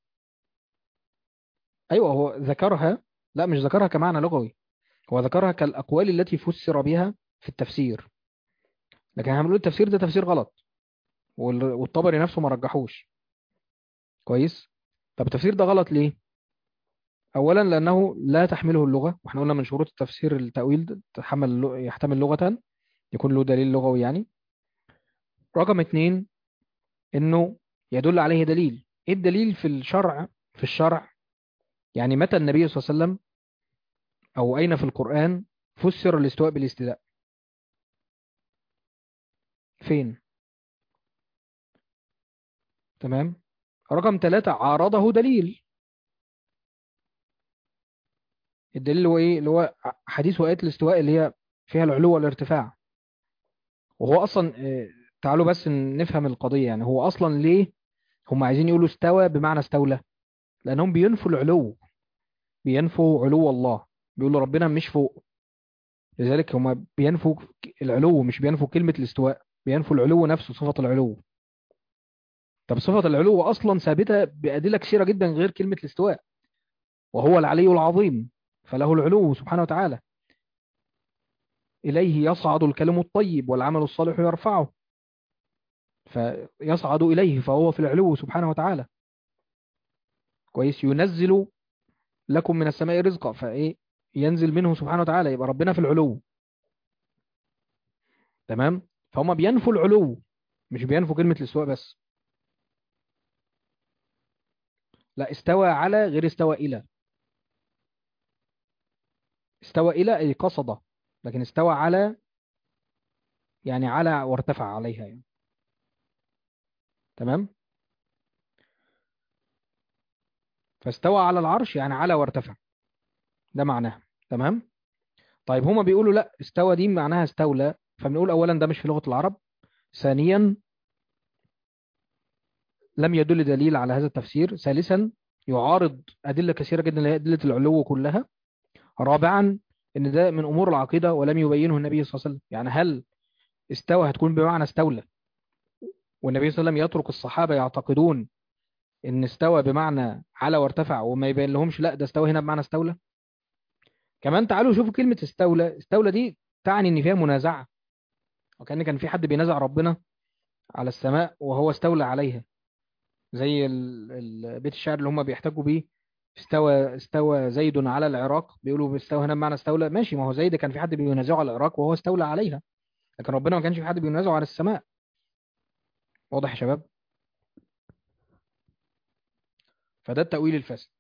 ايوه هو ذكرها لا مش ذكرها كمعنى لغوي هو ذكرها كالأقوال التي فسر بها في التفسير لكن هنقول التفسير ده تفسير غلط وال- والطبري نفسه ما رجحوش كويس طب التفسير ده غلط ليه اولا لانه لا تحمله اللغه واحنا قلنا من شروط التفسير التاويل ده تحمل اللغ- يحتمل لغه يكون له دليل لغوي يعني رقم اتنين انه يدل عليه دليل ايه الدليل في الشرع في الشرع يعني متى النبي صلى الله عليه وسلم او اين في القرآن فسر الاستواء بالاستيلاء فين تمام رقم ثلاثة عارضه دليل الدليل اللي هو ايه اللي هو حديث وآية الاستواء اللي هي فيها العلو والارتفاع وهو اصلا آه، تعالوا بس نفهم القضية يعني هو اصلا ليه هم عايزين يقولوا استوى بمعنى استولى لانهم بينفوا العلو بينفوا علو الله بيقولوا ربنا مش فوق لذلك هم بينفوا العلو مش بينفوا كلمة الاستواء بينفوا العلو نفسه صفة العلو طب صفة العلو أصلا ثابتة بأدلة كثيرة جدا غير كلمة الاستواء وهو العلي العظيم فله العلو سبحانه وتعالى إليه يصعد الكلم الطيب والعمل الصالح يرفعه فيصعد إليه فهو في العلو سبحانه وتعالى كويس ينزل لكم من السماء رزقا فإيه ينزل منه سبحانه وتعالى يبقى ربنا في العلو تمام فهم بينفوا العلو مش بينفوا كلمة الاستواء بس لا استوى على غير استوى إلى استوى إلى أي قصد لكن استوى على يعني على وارتفع عليها يعني تمام فاستوى على العرش يعني على وارتفع ده معناها تمام طيب هما بيقولوا لا استوى دي معناها استولى فبنقول اولا ده مش في لغة العرب ثانيا لم يدل دليل على هذا التفسير ثالثا يعارض أدلة كثيرة جدا اللي هي أدلة العلو كلها رابعا ان ده من امور العقيدة ولم يبينه النبي صلى الله عليه وسلم يعني هل استوى هتكون بمعنى استولى والنبي صلى الله عليه وسلم يترك الصحابة يعتقدون ان استوى بمعنى على وارتفع وما يبين لهمش لا ده استوى هنا بمعنى استولى كمان تعالوا شوفوا كلمة استولى استولى دي تعني ان فيها منازعة وكأن كان في حد بينازع ربنا على السماء وهو استولى عليها زي ال- ال- بيت الشعر اللي هم بيحتاجوا بيه استوى استوى زيد على العراق بيقولوا استوى هنا بمعنى استولى ماشي ما هو زيد كان في حد بينازعه على العراق وهو استولى عليها لكن ربنا ما كانش في حد بينازعه على السماء واضح يا شباب فده التأويل الفاسد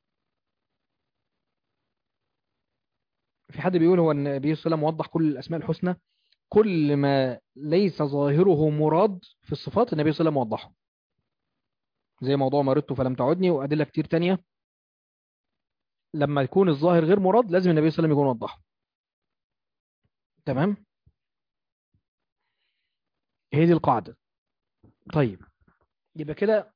في حد بيقول هو النبي صلى الله عليه وسلم وضح كل الأسماء الحسنى كل ما ليس ظاهره مراد في الصفات النبي صلى الله عليه وسلم وضحه زي موضوع مرضت فلم تعدني وأدلة كتير تانية لما يكون الظاهر غير مراد لازم النبي صلى الله عليه وسلم يكون وضحه تمام هي دي القاعدة طيب يبقى كده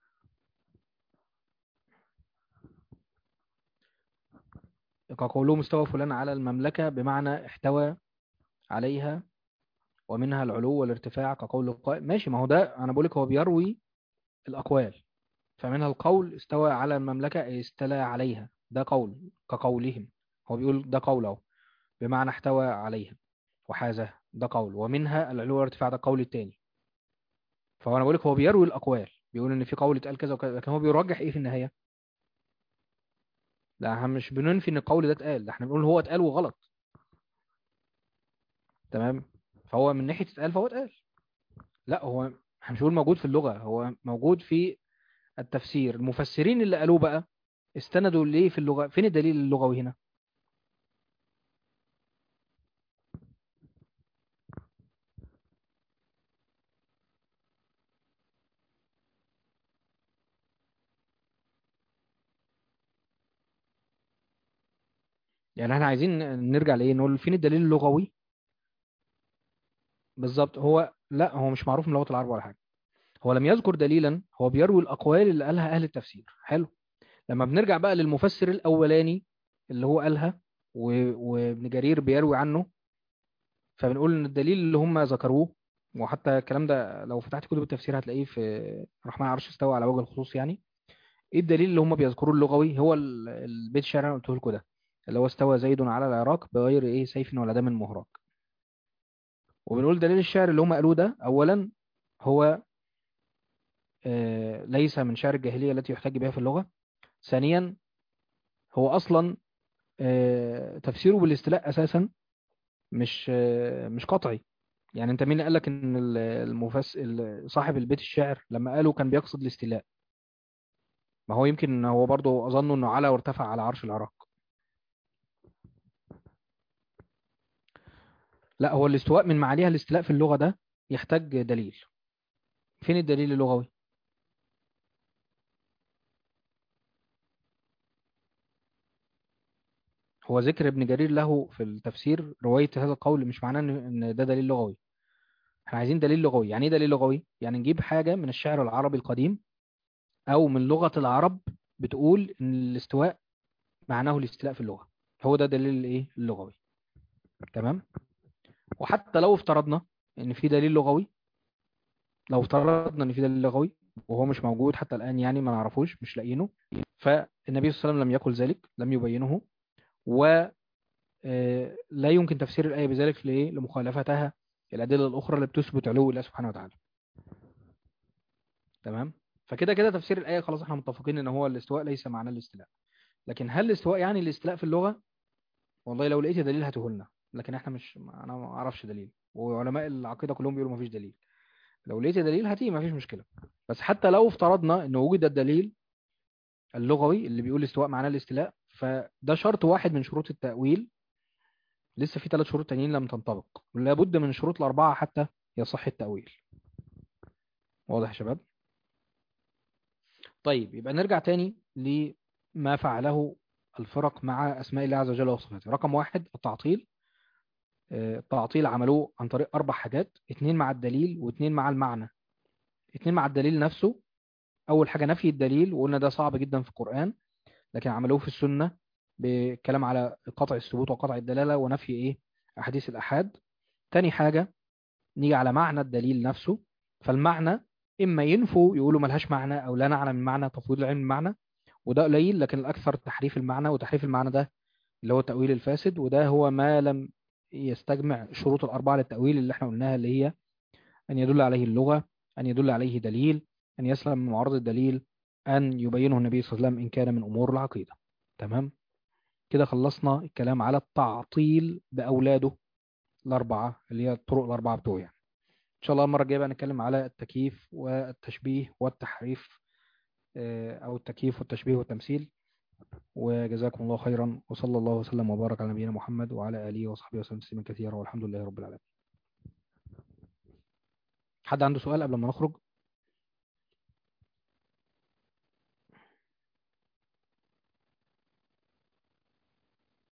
كقولهم استوى فلان على المملكة بمعنى احتوى عليها ومنها العلو والارتفاع كقول القائل ماشي ما هو ده أنا بقولك هو بيروي الأقوال فمنها القول استوى على المملكة أي استلى عليها ده قول كقولهم هو بيقول ده قوله بمعنى احتوى عليها وحازها ده قول ومنها العلو والارتفاع ده قول التاني فهو أنا بقولك هو بيروي الأقوال بيقول إن في قول اتقال كذا وكذا لكن هو بيرجح إيه في النهاية لا احنا مش بننفي ان القول ده اتقال ده احنا بنقول هو اتقال وغلط تمام فهو من ناحية اتقال فهو اتقال لا هو احنا مش بنقول موجود في اللغة هو موجود في التفسير المفسرين اللي قالوه بقى استندوا ليه في اللغة فين الدليل اللغوي هنا يعني احنا عايزين نرجع لايه نقول فين الدليل اللغوي بالظبط هو لا هو مش معروف من لغة العرب ولا حاجة هو لم يذكر دليلا هو بيروي الأقوال اللي قالها أهل التفسير حلو لما بنرجع بقى للمفسر الأولاني اللي هو قالها و- وابن جرير بيروي عنه فبنقول ان الدليل اللي هم ذكروه وحتى الكلام ده لو فتحت كتب التفسير هتلاقيه في الرحمن على العرش استوى على وجه الخصوص يعني ايه الدليل اللي هم بيذكروه اللغوي هو ال- البيت الشعر اللي انا قلته لكم ده اللي هو استوى زيد على العراق بغير ايه سيف ولا دم مهراق وبنقول دليل الشعر اللي هم قالوه ده اولا هو آه، ليس من شعر الجاهلية التي يحتج بها في اللغة ثانيا هو اصلا آه، تفسيره بالاستلاء اساسا مش آه، مش قطعي يعني انت مين قال لك ان ال- المفس ال- صاحب البيت الشعر لما قاله كان بيقصد الاستيلاء ما هو يمكن هو برضه اظن انه على وارتفع على عرش العراق لا هو الاستواء من معانيها الاستيلاء في اللغة ده يحتاج دليل فين الدليل اللغوي هو ذكر ابن جرير له في التفسير رواية هذا القول مش معناه ان إن ده دليل لغوي احنا عايزين دليل لغوي يعني ايه دليل لغوي يعني نجيب حاجة من الشعر العربي القديم او من لغة العرب بتقول ان الاستواء معناه الاستيلاء في اللغة هو ده دليل الايه اللغوي تمام وحتى لو افترضنا ان في دليل لغوي لو افترضنا ان في دليل لغوي وهو مش موجود حتى الآن يعني ما نعرفوش مش لاقيينه فالنبي صلى الله عليه وسلم لم يقل ذلك لم يبينه و آه، لا يمكن تفسير الآية بذلك لإيه؟ لمخالفتها الأدلة الأخرى اللي بتثبت علو الله سبحانه وتعالى تمام فكده كده تفسير الآية خلاص احنا متفقين ان هو الاستواء ليس معناه الاستيلاء لكن هل الاستواء يعني الاستيلاء في اللغة والله لو لقيت دليل هاتهولنا لكن احنا مش انا ما اعرفش دليل وعلماء العقيدة كلهم بيقولوا ما فيش دليل لو لقيت دليل هاتيه ما فيش مشكلة بس حتى لو افترضنا ان وجد الدليل اللغوي اللي بيقول الاستواء معناه الاستيلاء فده شرط واحد من شروط التأويل لسه في ثلاث شروط تانيين لم تنطبق لابد من الشروط الأربعة حتى يصح التأويل واضح يا شباب طيب يبقى نرجع تاني لما فعله الفرق مع أسماء الله عز وجل وصفاته رقم واحد التعطيل آه، التعطيل عملوه عن طريق أربع حاجات اتنين مع الدليل واتنين مع المعنى اتنين مع الدليل نفسه أول حاجة نفي الدليل وقلنا ده صعب جدا في القرآن لكن عملوه في السنة بكلام على قطع الثبوت وقطع الدلالة ونفي إيه أحاديث الأحاد تاني حاجة نيجي على معنى الدليل نفسه فالمعنى إما ينفوا يقولوا ملهاش معنى أو لا نعلم المعنى تفويض العلم المعنى وده قليل لكن الأكثر تحريف المعنى وتحريف المعنى ده اللي هو التأويل الفاسد وده هو ما لم يستجمع الشروط الأربعة للتأويل اللي احنا قلناها اللي هي أن يدل عليه اللغة أن يدل عليه دليل أن يسلم من معارض الدليل أن يبينه النبي صلى الله عليه وسلم إن كان من أمور العقيدة تمام كده خلصنا الكلام على التعطيل بأولاده الأربعة اللي هي الطرق الأربعة بتوعه يعني. إن شاء الله المرة الجاية بقى نتكلم على التكييف والتشبيه والتحريف آه، أو التكييف والتشبيه والتمثيل وجزاكم الله خيرا وصلى الله وسلم وبارك على نبينا محمد وعلى آله وصحبه وسلم تسليما كثيرا والحمد لله رب العالمين حد عنده سؤال قبل ما نخرج